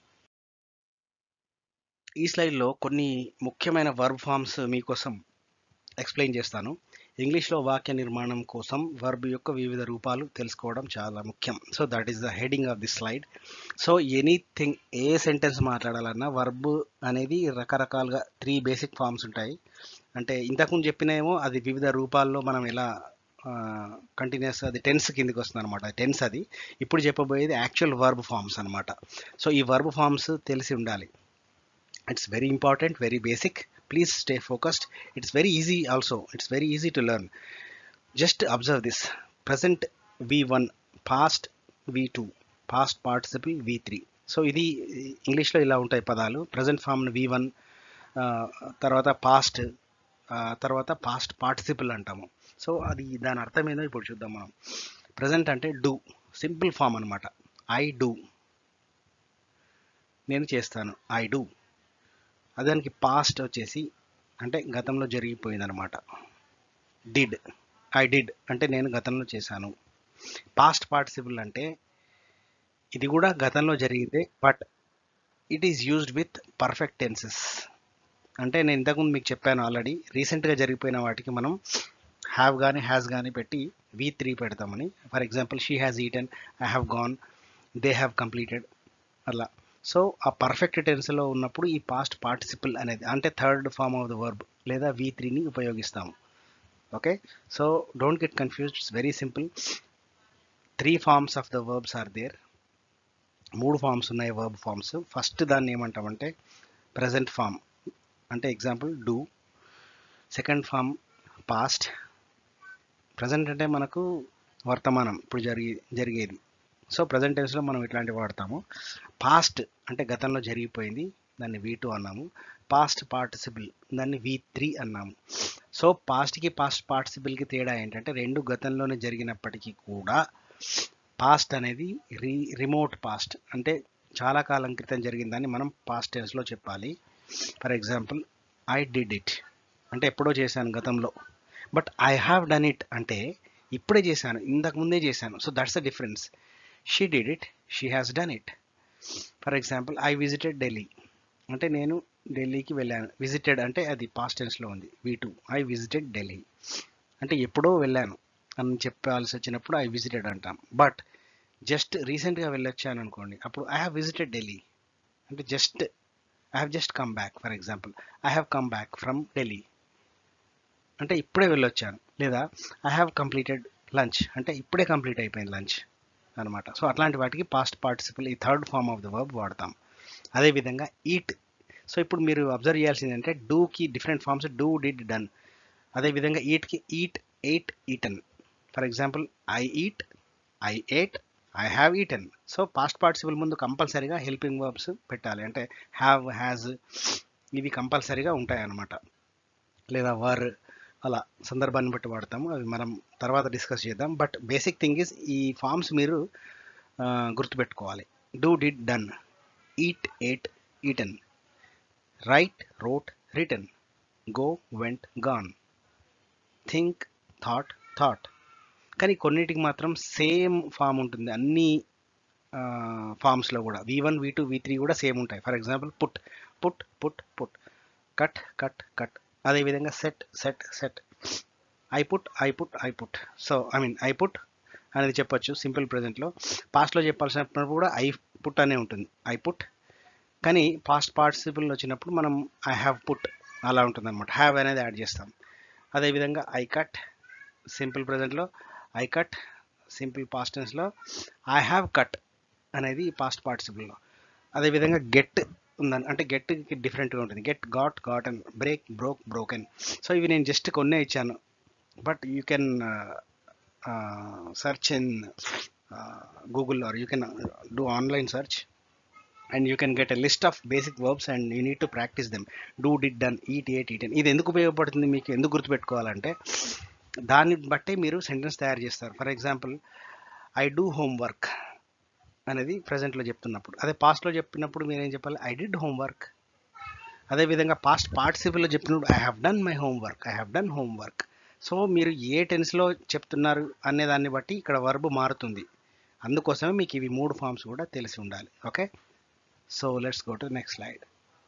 ఈ స్లైడ్లో కొన్ని ముఖ్యమైన వర్బ్ ఫామ్స్ మీకోసం ఎక్స్ప్లెయిన్ చేస్తాను ఇంగ్లీష్లో వాక్య నిర్మాణం కోసం వర్బ్ యొక్క వివిధ రూపాలు తెలుసుకోవడం చాలా ముఖ్యం so that is the heading of the slide so anything ఏ సెంటెన్స్ మాట్లాడాలన్నా వర్బ్ అనేది రకరకాలుగా త్రీ బేసిక్ ఫామ్స్ ఉంటాయి అంటే ఇంతకుముందు చెప్పినేమో అది వివిధ రూపాల్లో మనం ఎలా కంటిన్యూస్ అది టెన్స్ కిందకి వస్తుంది అనమాట టెన్స్ అది ఇప్పుడు చెప్పబోయేది యాక్చువల్ వర్బ్ ఫామ్స్ అనమాట సో ఈ వర్బ్ ఫామ్స్ తెలిసి ఉండాలి it's very important very basic please stay focused it's very easy also it's very easy to learn just observe this present V one past V two past participle V three so ఇది ఇంగ్లీష్లో ఇలా ఉంటాయి పదాలు ప్రజెంట్ ఫామ్ను వి వన్ తర్వాత పాస్ట్ తర్వాత పాస్ట్ పార్టిసిపల్ అంటాము సో అది దాని అర్థం ఏందో ఇప్పుడు చూద్దాం మనం ప్రజెంట్ అంటే డూ సింపుల్ ఫామ్ అనమాట ఐ డూ నేను చేస్తాను ఐ డూ దానికి పాస్ట్ వచ్చేసి అంటే గతంలో జరిగిపోయింది అనమాట డిడ్ ఐ డిడ్ అంటే నేను గతంలో చేశాను పాస్ట్ పార్టిసిపుల్ అంటే ఇది కూడా గతంలో జరిగిందే but it is used with perfect tenses అంటే నేను ఇంతకుముందు మీకు చెప్పాను ఆల్రెడీ రీసెంట్గా జరిగిపోయిన వాటికి మనం హ్యావ్ కానీ హ్యాస్ కానీ పెట్టి వి త్రీ పెడతామని for example she has eaten I have gone they have completed అలా సో ఆ పర్ఫెక్ట్ టెన్స్లో ఉన్నప్పుడు ఈ పాస్ట్ పార్టిసిపుల్ అనేది అంటే third form of the verb లేదా వి త్రీని ఉపయోగిస్తాము okay so don't get confused it's very simple three forms of the verbs are there మూడు ఫామ్స్ ఉన్నాయి వర్బ్ ఫామ్స్ ఫస్ట్ దాన్ని ఏమంటామంటే ప్రజెంట్ ఫామ్ అంటే example do second form past present అంటే మనకు వర్తమానం ఇప్పుడు జరిగే జరిగేది సో ప్రజెంట్ టెన్స్లో మనం ఇట్లాంటివి వాడతాము పాస్ట్ అంటే గతంలో జరిగిపోయింది దాన్ని వి టూ అన్నాము పాస్ట్ పార్టిసిపుల్ దాన్ని వి త్రీ అన్నాము సో పాస్ట్కి పాస్ట్ పార్టిసిపుల్కి తేడా ఏంటంటే రెండు గతంలోనే జరిగినప్పటికీ కూడా పాస్ట్ అనేది రీ రిమోట్ పాస్ట్ అంటే చాలా కాలం క్రితం జరిగిందని మనం పాస్ట్ టెన్స్లో చెప్పాలి for example I did it అంటే ఎప్పుడో చేశాను గతంలో but I have done it అంటే ఇప్పుడే చేశాను ఇంతకు ముందే చేశాను so that's the difference she did it she has done it for example I visited Delhi అంటే నేను ఢిల్లీకి వెళ్ళాను విజిటెడ్ అంటే అది పాస్ట్ టెన్స్లో ఉంది V two I visited Delhi అంటే ఎప్పుడో వెళ్ళాను అని చెప్పాల్సి వచ్చినప్పుడు ఐ విజిటెడ్ అంటాం బట్ జస్ట్ రీసెంట్గా వెళ్ళొచ్చాను అనుకోండి అప్పుడు ఐ హ్యావ్ విజిటెడ్ ఢిల్లీ అంటే just I have just come back for example I have come back from Delhi అంటే ఇప్పుడే వెళ్ళొచ్చాను లేదా ఐ హ్యావ్ కంప్లీటెడ్ లంచ్ అంటే ఇప్పుడే కంప్లీట్ అయిపోయింది లంచ్ అనమాట సో అట్లాంటి వాటికి పాస్ట్ పార్టిసిపల్ ఈ third form of the verb వాడతాం అదేవిధంగా ఈట్ సో ఇప్పుడు మీరు అబ్జర్వ్ చేయాల్సింది అంటే డూకి different forms do did done అదేవిధంగా ఈట్కి eat ate eaten for example I eat I ate I have eaten so past participle ముందు కంపల్సరీగా హెల్పింగ్ వర్బ్స్ పెట్టాలి అంటే హ్యావ్ హ్యాజ్ ఇవి కంపల్సరీగా ఉంటాయి అన్నమాట లేదా వర్ అలా సందర్భాన్ని బట్టి వాడతాము అవి మనం తర్వాత డిస్కస్ చేద్దాం బట్ బేసిక్ థింగ్ ఇస్ ఈ ఫార్మ్స్ మీరు ఆ, గుర్తుపెట్టుకోవాలి do did done eat ate eaten write wrote written go went gone think thought thought కానీ కొన్నిటికి మాత్రం సేమ్ ఫామ్ ఉంటుంది అన్ని ఫామ్స్లో కూడా V one V two V three కూడా సేమ్ ఉంటాయి for example put put put put cut cut cut అదేవిధంగా set set set I put I put I put so I mean I put అనేది చెప్పొచ్చు సింపుల్ ప్రజెంట్లో పాస్ట్లో చెప్పాల్సినప్పుడు కూడా ఐ పుట్ అనే ఉంటుంది ఐ పుట్ కానీ పాస్ట్ పార్టిసిపుల్ వచ్చినప్పుడు మనం ఐ హ్యావ్ పుట్ అలా ఉంటుంది అనమాట హ్యావ్ అనేది యాడ్ చేస్తాం అదేవిధంగా ఐ కట్ సింపుల్ ప్రజెంట్లో ఐ కట్ సింపుల్ పాస్ట్ టెన్స్లో ఐ హ్యావ్ కట్ అనేది పాస్ట్ పార్టిసిపుల్లో అదేవిధంగా గెట్ ఉందని అంటే గెట్ డిఫరెంట్గా ఉంటుంది get got got and break broke broken so ఇవి నేను జస్ట్ కొన్నే ఇచ్చాను but you can search in uh, Google or you can uh, do online search and you can get a list of basic verbs and you need to practice them do did done eat ate eaten ఇది ఎందుకు ఉపయోగపడుతుంది మీకు ఎందుకు గుర్తుపెట్టుకోవాలంటే దాన్ని బట్టే మీరు సెంటెన్స్ తయారు చేస్తారు for example I do homework అనేది ప్రజెంట్లో చెప్తున్నప్పుడు అదే పాస్ట్లో చెప్పినప్పుడు మీరు ఏం చెప్పాలి ఐ డిడ్ హోంవర్క్ అదేవిధంగా పాస్ట్ పార్టిసిపల్లో చెప్పినప్పుడు I have done my homework I have done homework so మీరు ఏ టెన్స్లో చెప్తున్నారు అనే దాన్ని బట్టి ఇక్కడ వర్బ్ మారుతుంది అందుకోసమే మీకు ఇవి మూడు ఫామ్స్ కూడా తెలిసి ఉండాలి okay so let's go to next slide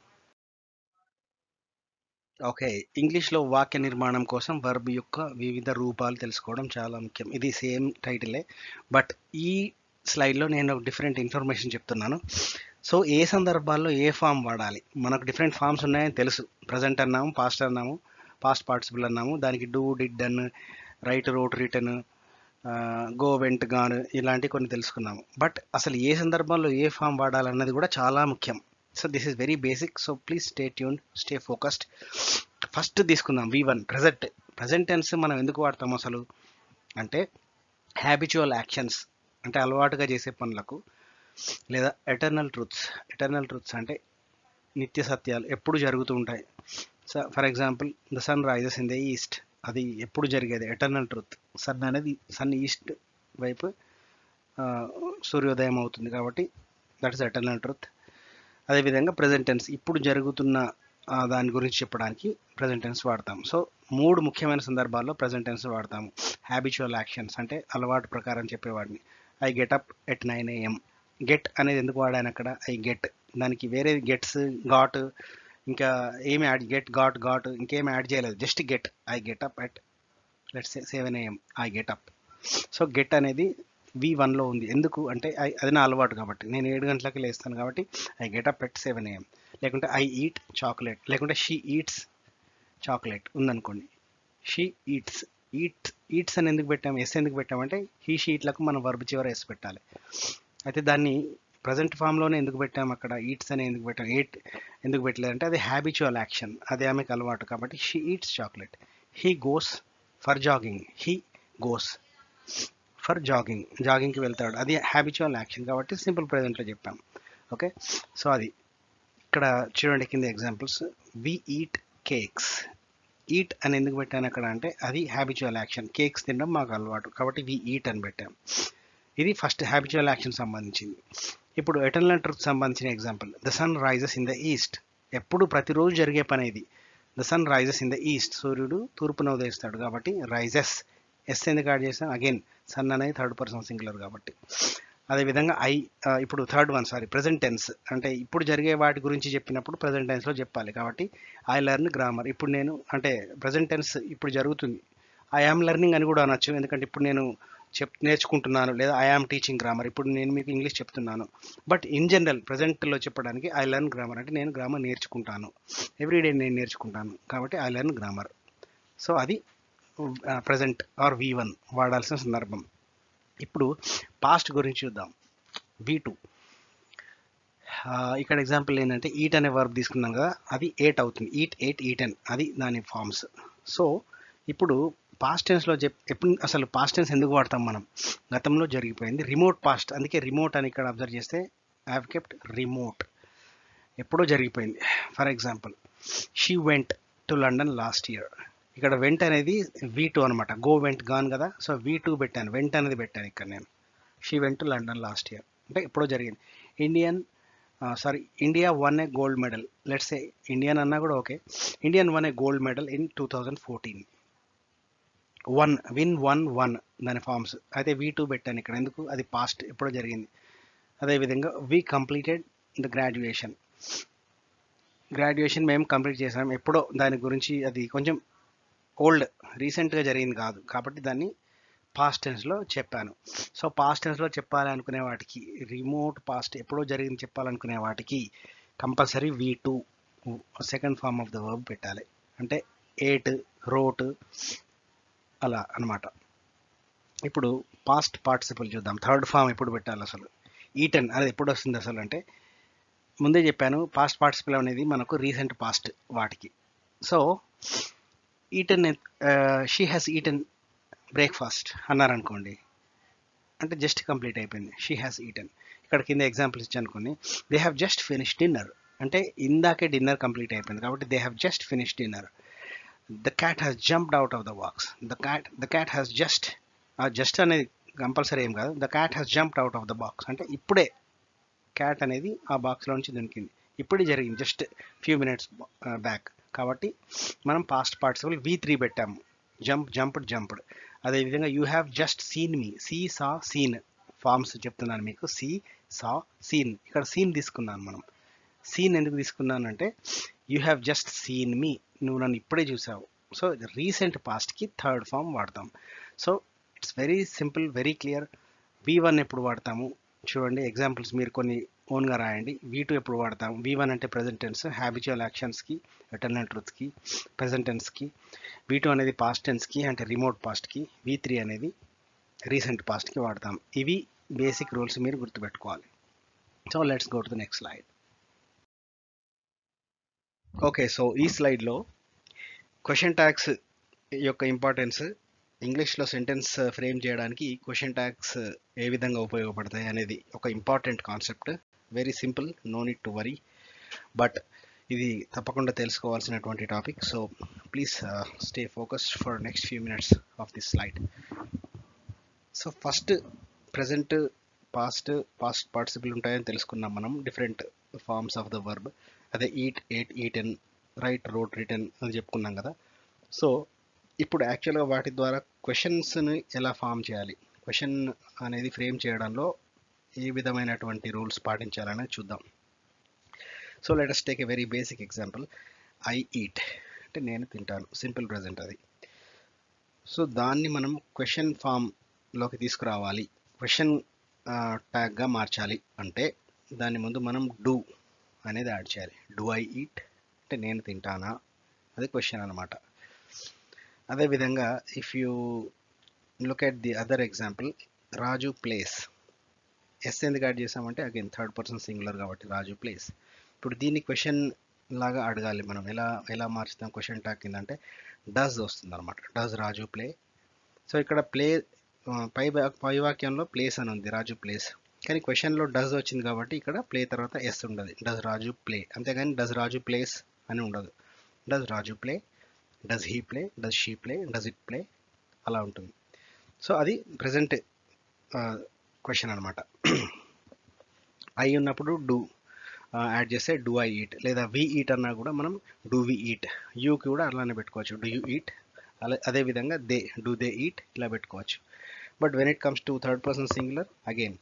okay ఇంగ్లీష్లో వాక్య నిర్మాణం కోసం వర్బ్ యొక్క వివిధ రూపాలు తెలుసుకోవడం చాలా ముఖ్యం ఇది సేమ్ టైటిలే బట్ ఈ స్లైడ్లో నేను డిఫరెంట్ ఇన్ఫర్మేషన్ చెప్తున్నాను సో ఏ సందర్భాల్లో ఏ ఫామ్ వాడాలి మనకు డిఫరెంట్ ఫామ్స్ ఉన్నాయని తెలుసు ప్రజెంట్ అన్నాము పాస్ట్ అన్నాము పాస్ట్ పార్టిసిపుల్ అన్నాము దానికి do did done write wrote written go went gone ఇలాంటివి కొన్ని తెలుసుకున్నాము బట్ అసలు ఏ సందర్భంలో ఏ ఫామ్ వాడాలన్నది కూడా చాలా ముఖ్యం so this is very basic so please stay tune stay focused first తీసుకుందాం V one present present tense మనం ఎందుకు వాడతాం అసలు అంటే హ్యాబిచువల్ యాక్షన్స్ అంటే అలవాటుగా చేసే పనులకు లేదా ఎటర్నల్ ట్రూత్స్ ఎటర్నల్ ట్రూత్స్ అంటే నిత్య సత్యాలు ఎప్పుడు జరుగుతూ ఉంటాయి so for example the sun rises in the east అది ఎప్పుడు జరిగేది ఎటర్నల్ ట్రూత్ సన్ అనేది సన్ ఈస్ట్ వైపు ఆ, సూర్యోదయం అవుతుంది కాబట్టి దట్ ఇస్ ఎటర్నల్ ట్రూత్ అదేవిధంగా ప్రజెంట్ టెన్స్ ఇప్పుడు జరుగుతున్న ఆ, దాని గురించి చెప్పడానికి ప్రజెంట్ టెన్స్ వాడతాం సో మూడు ముఖ్యమైన సందర్భాల్లో ప్రజెంట్ టెన్స్ వాడతాము హ్యాబిచువల్ యాక్షన్స్ అంటే అలవాటు ప్రకారం చెప్పేవాడిని I get up at nine AM get అనేది ఎందుకు వాడాను అక్కడ ఐ గెట్ దానికి వేరే గెట్స్ గాట్ ఇంకా ఏమి యాడ్ గెట్ గాట్ గాట్ ఇంకేం యాడ్ చేయలేదు just get I get up at let's seven AM I get up so get అనేది వి వన్లో ఉంది ఎందుకు అంటే ఐ అది నా అలవాటు కాబట్టి నేను ఏడు గంటలకి లేస్తాను కాబట్టి I get up at seven AM లేకుంటే ఐ ఈట్ చాక్లెట్ లేకుంటే షీ ఈట్స్ చాక్లెట్ ఉందనుకోండి షీ ఈట్స్ ఈట్ ఈట్స్ అని ఎందుకు పెట్టాము ఎస్ ఎందుకు పెట్టామంటే హీ షీట్లకు మనం వర్బ్ చివర ఎస్ పెట్టాలి అయితే దాన్ని ప్రజెంట్ ఫామ్లోనే ఎందుకు పెట్టాము అక్కడ ఈట్స్ అని ఎందుకు పెట్టాము ఎయిట్ ఎందుకు పెట్టలేదంటే అది హ్యాబిచువల్ యాక్షన్ అది ఆమెకు అలవాటు కాబట్టి she eats chocolate he goes for jogging he goes for jogging జాగింగ్కి వెళ్తాడు అది హ్యాబిచువల్ యాక్షన్ కాబట్టి సింపుల్ ప్రజెంట్లో చెప్పాం ఓకే సో అది ఇక్కడ చూడండి కింద examples we eat cakes eat అని ఎందుకు పెట్టాను అక్కడ అంటే అది హ్యాబిచువల్ యాక్షన్ కేక్స్ తినడం మాకు అలవాటు కాబట్టి వి ఈట్ అని పెట్టాం ఇది ఫస్ట్ హ్యాబిచువల్ యాక్షన్ సంబంధించింది ఇప్పుడు ఎటర్నల్ ట్రూత్ సంబంధించిన example the sun rises in the east ఎప్పుడు ప్రతిరోజు జరిగే పని ఇది the sun rises in the east సూర్యుడు తూర్పున ఉదయిస్తాడు కాబట్టి రైజెస్ ఎస్ ఎందుకు యాడ్ చేసాం అగైన్ సన్ అనేది థర్డ్ పర్సన్ సింగులర్ కాబట్టి అదేవిధంగా ఐ ఇప్పుడు third one sorry present tense అంటే ఇప్పుడు జరిగే వాటి గురించి చెప్పినప్పుడు ప్రజెంట్ టెన్స్లో చెప్పాలి కాబట్టి ఐ లెర్న్ గ్రామర్ ఇప్పుడు నేను అంటే ప్రజెంట్ టెన్స్ ఇప్పుడు జరుగుతుంది ఐ ఆమ్ లెర్నింగ్ అని కూడా అనొచ్చు ఎందుకంటే ఇప్పుడు నేను చెప్ నేర్చుకుంటున్నాను లేదా ఐ ఆమ్ టీచింగ్ గ్రామర్ ఇప్పుడు నేను మీకు ఇంగ్లీష్ చెప్తున్నాను బట్ ఇన్ జనరల్ ప్రజెంట్లో చెప్పడానికి ఐ లెర్న్ గ్రామర్ అంటే నేను గ్రామర్ నేర్చుకుంటాను ఎవ్రీడే నేను నేర్చుకుంటాను కాబట్టి ఐ లెర్న్ గ్రామర్ సో అది ప్రజెంట్ ఆర్ వి వన్ వాడాల్సిన సందర్భం ఇప్పుడు పాస్ట్ గురించి చూద్దాం వి టూ ఇక్కడ ఎగ్జాంపుల్ ఏంటంటే ఈట్ అనే వర్బ్ తీసుకున్నాం కదా అది ఎయిట్ అవుతుంది ఈట్ ఎయిట్ ఈటెన్ అది దాని ఫార్మ్స్ సో ఇప్పుడు పాస్ట్ టెన్స్లో చెప్ ఎప్పుడు అసలు పాస్ట్ టెన్స్ ఎందుకు వాడతాం మనం గతంలో జరిగిపోయింది రిమోట్ పాస్ట్ అందుకే రిమోట్ అని ఇక్కడ అబ్జర్వ్ చేస్తే ఐ హ్యావ్ కెప్ట్ రిమోట్ ఎప్పుడో జరిగిపోయింది for example she went to London last year ఇక్కడ వెంట్ అనేది వీ టూ అనమాట గో వెంట్ గాన్ కదా సో వీ టూ పెట్టాను వెంట్ అనేది పెట్టాను ఇక్కడ నేను she went to London last year అంటే ఎప్పుడో జరిగింది Indian sorry India won a gold medal let's a Indian అన్నా కూడా okay Indian won a gold medal in two thousand fourteen one win one one దాని ఫార్మ్స్ అయితే వీ టూ పెట్టాను ఇక్కడ ఎందుకు అది పాస్ట్ ఎప్పుడో జరిగింది అదేవిధంగా we completed the graduation graduation మేము కంప్లీట్ చేసాం ఎప్పుడో దాని గురించి అది కొంచెం ఓల్డ్ రీసెంట్గా జరిగింది కాదు కాబట్టి దాన్ని పాస్ట్ టెన్స్లో చెప్పాను సో పాస్ట్ టెన్స్లో చెప్పాలి అనుకునే వాటికి రిమోట్ పాస్ట్ ఎప్పుడో జరిగింది చెప్పాలనుకునే వాటికి compulsory V two second form of the verb పెట్టాలి అంటే ఎయిట్ రోట్ అలా అనమాట ఇప్పుడు పాస్ట్ పార్టిసిపల్ చూద్దాం థర్డ్ ఫామ్ ఎప్పుడు పెట్టాలి అసలు ఈటెన్ అది ఎప్పుడు వస్తుంది అసలు అంటే ముందే చెప్పాను పాస్ట్ పార్టిసిపల్ అనేది మనకు రీసెంట్ పాస్ట్ వాటికి so eaten she has eaten breakfast అన్నారనుకోండి అంటే జస్ట్ కంప్లీట్ అయిపోయింది షీ హ్యాస్ ఈటెన్ ఇక్కడ కింద ఎగ్జాంపుల్స్ ఇచ్చి అనుకోండి they have just finish dinner అంటే ఇందాకే డిన్నర్ కంప్లీట్ అయిపోయింది కాబట్టి they have just finish dinner the cat has jumped out of the box the cat the cat has just just అనేది కంపల్సరీ ఏం కాదు the cat has jumped out of the box అంటే ఇప్పుడే క్యాట్ అనేది ఆ బాక్స్లో నుంచి దొరికింది ఇప్పుడే జరిగింది జస్ట్ ఫ్యూ మినిట్స్ బ్యాక్ కాబట్టి మనం పాస్ట్ పార్టిసిపల్ వి త్రీ పెట్టాము జంప్ జంప్డ్ జంప్డ్ అదేవిధంగా you have just seen me see saw seen forms చెప్తున్నాను మీకు సీ సా సీన్ ఇక్కడ సీన్ తీసుకున్నాను మనం సీన్ ఎందుకు తీసుకున్నానంటే you have just seen me నువ్వు నన్ను ఇప్పుడే చూసావు సో రీసెంట్ పాస్ట్కి థర్డ్ ఫామ్ వాడతాం so it's very simple very clear V one ఎప్పుడు వాడతాము చూడండి ఎగ్జాంపుల్స్ మీరు కొన్ని ఓన్గా రాయండి వి టూ ఎప్పుడు వాడతాం వి వన్ అంటే ప్రెజెంట్ టెన్స్ హ్యాబిచువల్ యాక్షన్స్కి ఎటర్నల్ ట్రూత్స్కి ప్రెజెంట్ టెన్స్కి వి టూ అనేది పాస్ట్ టెన్స్కి అంటే రిమోట్ పాస్ట్కి వి త్రీ అనేది రీసెంట్ పాస్ట్కి వాడతాం ఇవి బేసిక్ రూల్స్ మీరు గుర్తుపెట్టుకోవాలి so let's go to the next slide okay so ఈ స్లైడ్లో క్వశ్చన్ ట్యాగ్స్ యొక్క ఇంపార్టెన్స్ ఇంగ్లీష్లో సెంటెన్స్ ఫ్రేమ్ చేయడానికి క్వశ్చన్ ట్యాగ్స్ ఏ విధంగా ఉపయోగపడతాయి అనేది ఒక important concept very simple no need to worry but ఇది తప్పకుండా తెలుసుకోవాల్సినటువంటి topic so please stay focused for next few minutes of this slide so first present past past participle ఉంటాయని తెలుసుకున్నాం మనం different forms of the verb అదే eat ate eaten write wrote written అని చెప్పుకున్నాం కదా సో ఇప్పుడు యాక్చువల్గా వాటి ద్వారా క్వశ్చన్స్ని ఎలా ఫామ్ చేయాలి క్వశ్చన్ అనేది ఫ్రేమ్ చేయడంలో ఏ విధమైనటువంటి రూల్స్ పాటించాలనేది చూద్దాం so let us take a very basic example I eat అంటే నేను తింటాను సింపుల్ ప్రజెంట్ అది సో దాన్ని మనం క్వశ్చన్ ఫామ్లోకి తీసుకురావాలి క్వశ్చన్ ట్యాగ్గా మార్చాలి అంటే దాని ముందు మనం డూ అనేది యాడ్ చేయాలి డూ ఐ ఈట్ అంటే నేను తింటానా అది క్వశ్చన్ అనమాట అదేవిధంగా if you look at the other example Raju plays S ఎందుకు యాడ్ చేసామంటే అగైన్ థర్డ్ పర్సన్ సింగులర్ కాబట్టి రాజు ప్లేస్ ఇప్పుడు దీన్ని క్వశ్చన్ లాగా అడగాలి మనం ఎలా ఎలా మార్చుతాం క్వశ్చన్ ట్యాగ్ కింద అంటే డస్ వస్తుంది అనమాట డస్ రాజు ప్లే సో ఇక్కడ ప్లే పై పై వాక్యంలో ప్లేస్ అని ఉంది రాజు ప్లేస్ కానీ క్వశ్చన్లో డస్ వచ్చింది కాబట్టి ఇక్కడ ప్లే తర్వాత ఎస్ ఉండదు డస్ రాజు ప్లే అంతేగాని డస్ రాజు ప్లేస్ అని ఉండదు does Raju play does he play does she play does it play అలా ఉంటుంది సో అది ప్రజెంట్ క్వశ్చన్ అనమాట ఐ ఉన్నప్పుడు డూ యాడ్ చేస్తే డూ ఐ ఈట్ లేదా వి ఈట్ అన్నా కూడా మనం డూ వి ఈట్ యూకి కూడా అలానే పెట్టుకోవచ్చు డూ యూ ఈట్ అలా అదేవిధంగా దే డూ దే ఈట్ ఇలా పెట్టుకోవచ్చు but when it comes to third person singular again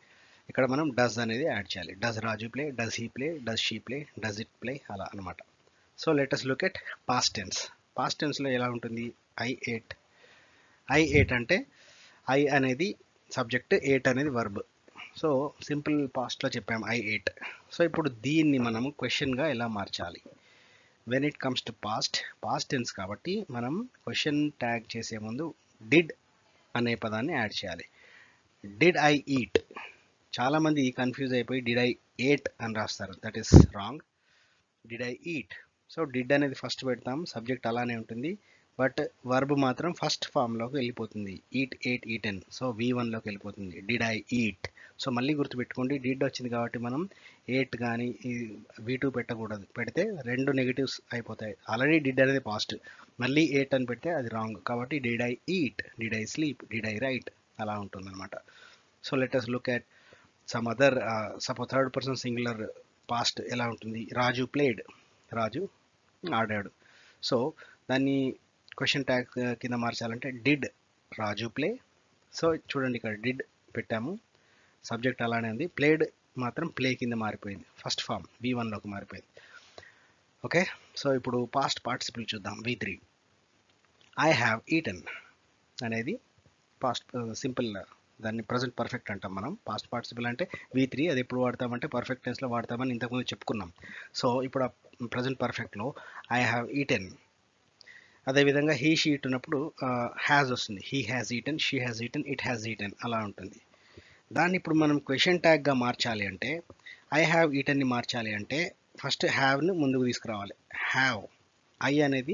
ఇక్కడ మనం డస్ అనేది యాడ్ చేయాలి does Raju play does he play does she play does it play అలా అనమాట so let us look at past tense past టెన్స్లో ఎలా ఉంటుంది ఐ ఎయిట్ ఐ ఎయిట్ అంటే ఐ అనేది సబ్జెక్ట్ ఎయిట్ అనేది వర్బ్ సో సింపుల్ పాస్ట్లో చెప్పాము ఐ ఎయిట్ సో ఇప్పుడు దీన్ని మనం క్వశ్చన్గా ఎలా మార్చాలి when it comes to past past tense కాబట్టి మనం క్వశ్చన్ ట్యాగ్ చేసే ముందు డిడ్ అనే పదాన్ని యాడ్ చేయాలి డిడ్ ఐ ఈట్ చాలామంది కన్ఫ్యూజ్ అయిపోయి డిడ్ ఐ ఎయిట్ అని రాస్తారు that is wrong did I eat so did అనేది ఫస్ట్ పెడతాం సబ్జెక్ట్ అలానే ఉంటుంది బట్ వర్బ్ మాత్రం ఫస్ట్ ఫామ్లోకి వెళ్ళిపోతుంది eat ate eaten so V వన్లోకి వెళ్ళిపోతుంది డిడ్ ఐ ఈట్ సో మళ్ళీ గుర్తుపెట్టుకోండి డిడ్ వచ్చింది కాబట్టి మనం ఎయిట్ కానీ వి టూ పెట్టకూడదు పెడితే రెండు నెగిటివ్స్ అయిపోతాయి ఆల్రెడీ డిడ్ అనేది పాస్ట్ మళ్ళీ ఎయిట్ అని పెడితే అది రాంగ్ కాబట్టి did I eat did I sleep did I write అలా ఉంటుందన్నమాట so let us look at some other suppose third person singular past ఎలా ఉంటుంది రాజు ప్లేడ్ రాజు ఆడాడు సో దాన్ని క్వశ్చన్ ట్యాగ్ కింద మార్చాలంటే డిడ్ రాజు ప్లే సో చూడండి ఇక్కడ డిడ్ పెట్టాము సబ్జెక్ట్ అలానే ఉంది ప్లేడ్ మాత్రం ప్లే కింద మారిపోయింది ఫస్ట్ ఫామ్ వి వన్లోకి మారిపోయింది ఓకే సో ఇప్పుడు పాస్ట్ పార్టిసిపుల్ చూద్దాం V three I have eaten అనేది పాస్ట్ సింపుల్ దాన్ని ప్రజెంట్ పర్ఫెక్ట్ అంటాం మనం పాస్ట్ పార్టిసిపుల్ అంటే వి త్రీ అది ఎప్పుడు వాడతామంటే పర్ఫెక్ట్ టెన్స్లో వాడతామని ఇంతకుముందు చెప్పుకున్నాం సో ఇప్పుడు ప్రజెంట్ పర్ఫెక్ట్లో ఐ హ్యావ్ ఈటెన్ అదేవిధంగా హీ షీ ఇట్ ఉన్నప్పుడు హ్యాజ్ వస్తుంది he has eaten she has eaten it has eaten అలా ఉంటుంది దాన్ని ఇప్పుడు మనం క్వశ్చన్ ట్యాగ్గా మార్చాలి అంటే ఐ హ్యావ్ ఈటెన్ని మార్చాలి అంటే ఫస్ట్ హ్యావ్ను ముందుకు తీసుకురావాలి హ్యావ్ ఐ అనేది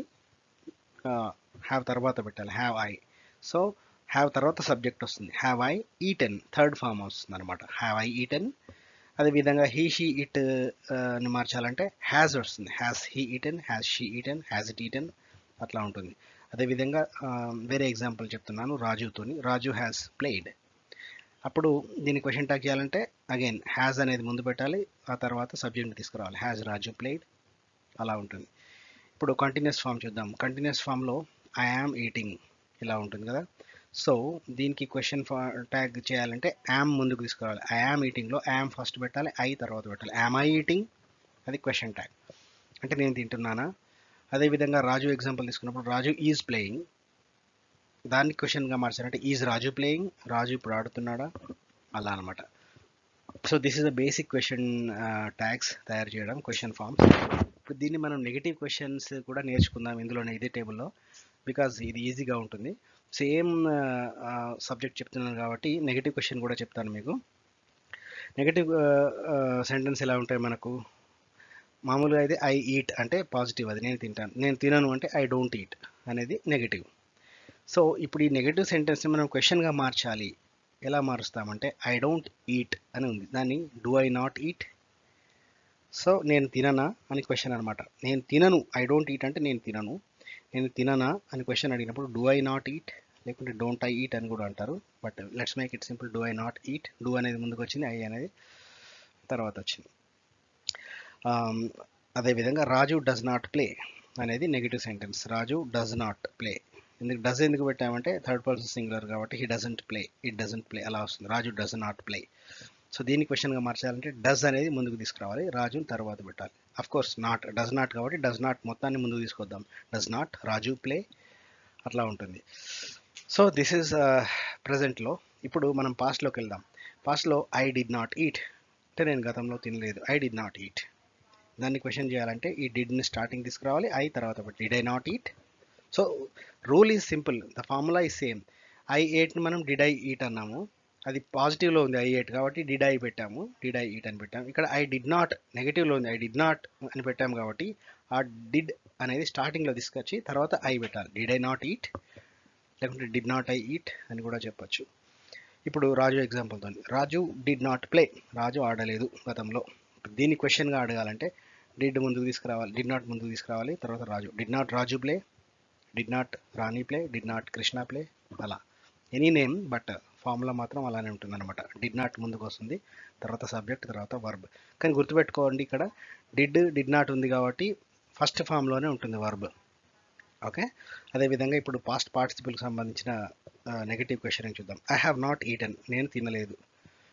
హ్యావ్ తర్వాత పెట్టాలి హ్యావ్ ఐ సో హ్యావ్ తర్వాత సబ్జెక్ట్ వస్తుంది have I eaten third form వస్తుంది అనమాట హ్యావ్ ఐ ఈటెన్ అదేవిధంగా హీ షీ ఇట్ ని మార్చాలంటే హ్యాజ్ వస్తుంది has he eaten has she eaten has it eaten అట్లా ఉంటుంది అదేవిధంగా వేరే ఎగ్జాంపుల్ చెప్తున్నాను రాజుతోని రాజు హ్యాస్ ప్లేడ్ అప్పుడు దీన్ని క్వశ్చన్ ట్యాగ్ చేయాలంటే అగైన్ హ్యాజ్ అనేది ముందు పెట్టాలి ఆ తర్వాత సబ్జెక్ట్ తీసుకురావాలి హ్యాజ్ రాజు ప్లేడ్ అలా ఉంటుంది ఇప్పుడు కంటిన్యూస్ ఫామ్ చూద్దాం కంటిన్యూస్ ఫామ్లో ఐ యామ్ ఈటింగ్ ఇలా ఉంటుంది కదా సో దీనికి క్వశ్చన్ ట్యాగ్ చేయాలంటే యామ్ ముందుకు తీసుకురావాలి ఐ యామ్ ఈటింగ్లో యామ్ ఫస్ట్ పెట్టాలి ఐ తర్వాత పెట్టాలి యామ్ ఐ ఈటింగ్ అది క్వశ్చన్ ట్యాగ్ అంటే నేను తింటున్నానా అదేవిధంగా రాజు ఎగ్జాంపుల్ తీసుకున్నప్పుడు రాజు ఈజ్ ప్లేయింగ్ దాన్ని క్వశ్చన్గా మార్చారంటే ఈజ్ రాజు ప్లేయింగ్ రాజు ఇప్పుడు ఆడుతున్నాడా అలా అనమాట so this is the basic question tags తయారు చేయడం క్వశ్చన్ ఫామ్స్ ఇప్పుడు దీన్ని మనం నెగిటివ్ క్వశ్చన్స్ కూడా నేర్చుకుందాం ఇందులోనే ఇదే టేబుల్లో బికాజ్ ఇది ఈజీగా ఉంటుంది సేమ్ సబ్జెక్ట్ చెప్తున్నాను కాబట్టి నెగిటివ్ క్వశ్చన్ కూడా చెప్తాను మీకు నెగిటివ్ సెంటెన్స్ ఎలా ఉంటాయి మనకు మామూలుగా అయితే ఐ ఈట్ అంటే పాజిటివ్ అది నేను తింటాను నేను తినను అంటే ఐ డోంట్ ఈట్ అనేది నెగిటివ్ సో ఇప్పుడు ఈ నెగిటివ్ సెంటెన్స్ని మనం క్వశ్చన్గా మార్చాలి ఎలా మారుస్తామంటే ఐ డోంట్ ఈట్ అని ఉంది దాన్ని do I not eat so నేను తిననా అని క్వశ్చన్ అనమాట నేను తినను ఐ డోంట్ ఈట్ అంటే నేను తినను నేను తిననా అని క్వశ్చన్ అడిగినప్పుడు డూ ఐ నాట్ ఈట్ లేకుంటే డోంట్ ఐ ఈట్ అని కూడా అంటారు but let's make it simple do I not eat do అనేది ముందుకు వచ్చింది ఐ అనేది తర్వాత వచ్చింది అదేవిధంగా రాజు డస్ నాట్ ప్లే అనేది negative sentence Raju does not play ఎందుకు డస్ ఎందుకు పెట్టామంటే థర్డ్ పర్సన్ సింగులర్ కాబట్టి he doesn't play it doesn't play అలా వస్తుంది Raju does not play so దీన్ని క్వశ్చన్గా మార్చాలంటే డస్ అనేది ముందుకు తీసుకురావాలి రాజు తర్వాత పెట్టాలి of course not does not కాబట్టి డస్ నాట్ మొత్తాన్ని ముందుకు తీసుకొద్దాం డస్ నాట్ రాజు ప్లే అట్లా ఉంటుంది సో దిస్ ఈజ్ ప్రజెంట్లో ఇప్పుడు మనం పాస్ట్లోకి వెళ్దాం పాస్ట్లో ఐ డిడ్ నాట్ ఈట్ అంటే నేను గతంలో తినలేదు ఐ డిడ్ నాట్ ఈట్ దాన్ని క్వశ్చన్ చేయాలంటే ఈ డిడ్ని స్టార్టింగ్ తీసుకురావాలి ఐ తర్వాత పెట్టి did I not eat so rule is simple the formula is same I ఎయిట్ని మనం డిడ్ ఐ ఈట్ అన్నాము అది పాజిటివ్లో ఉంది ఐ ఎయిట్ కాబట్టి డిడ్ ఐ పెట్టాము డిడ్ ఐ ఈట్ అని పెట్టాము ఇక్కడ ఐ డిడ్ నాట్ నెగిటివ్లో ఉంది ఐ డిడ్ నాట్ అని పెట్టాము కాబట్టి ఆ డిడ్ అనేది స్టార్టింగ్లో తీసుకొచ్చి తర్వాత ఐ పెట్టాలి డిడ్ ఐ నాట్ ఈట్ లేకుంటే డిడ్ నాట్ ఐ ఈట్ అని కూడా చెప్పొచ్చు ఇప్పుడు రాజు ఎగ్జాంపుల్తో Raju did not play Raju ఆడలేదు గతంలో దీన్ని క్వశ్చన్గా అడగాలంటే డిడ్ ముందుకు తీసుకురావాలి డిడ్ నాట్ ముందుకు తీసుకురావాలి తర్వాత Raju did not Raju play did not Rani play did not Krishna play అలా ఎనీ నేమ్ బట్ ఫార్ములా మాత్రం అలానే ఉంటుంది అనమాట డిడ్ నాట్ ముందుకు వస్తుంది తర్వాత సబ్జెక్ట్ తర్వాత వర్బ్ కానీ గుర్తుపెట్టుకోండి ఇక్కడ డిడ్ డిడ్ నాట్ ఉంది కాబట్టి ఫస్ట్ ఫామ్లోనే ఉంటుంది వర్బ్ ఓకే అదేవిధంగా ఇప్పుడు పాస్ట్ పార్టిసిపుల్కి సంబంధించిన నెగిటివ్ క్వశ్చన్ చూద్దాం ఐ హ్యావ్ నాట్ ఈటన్ నేను తినలేదు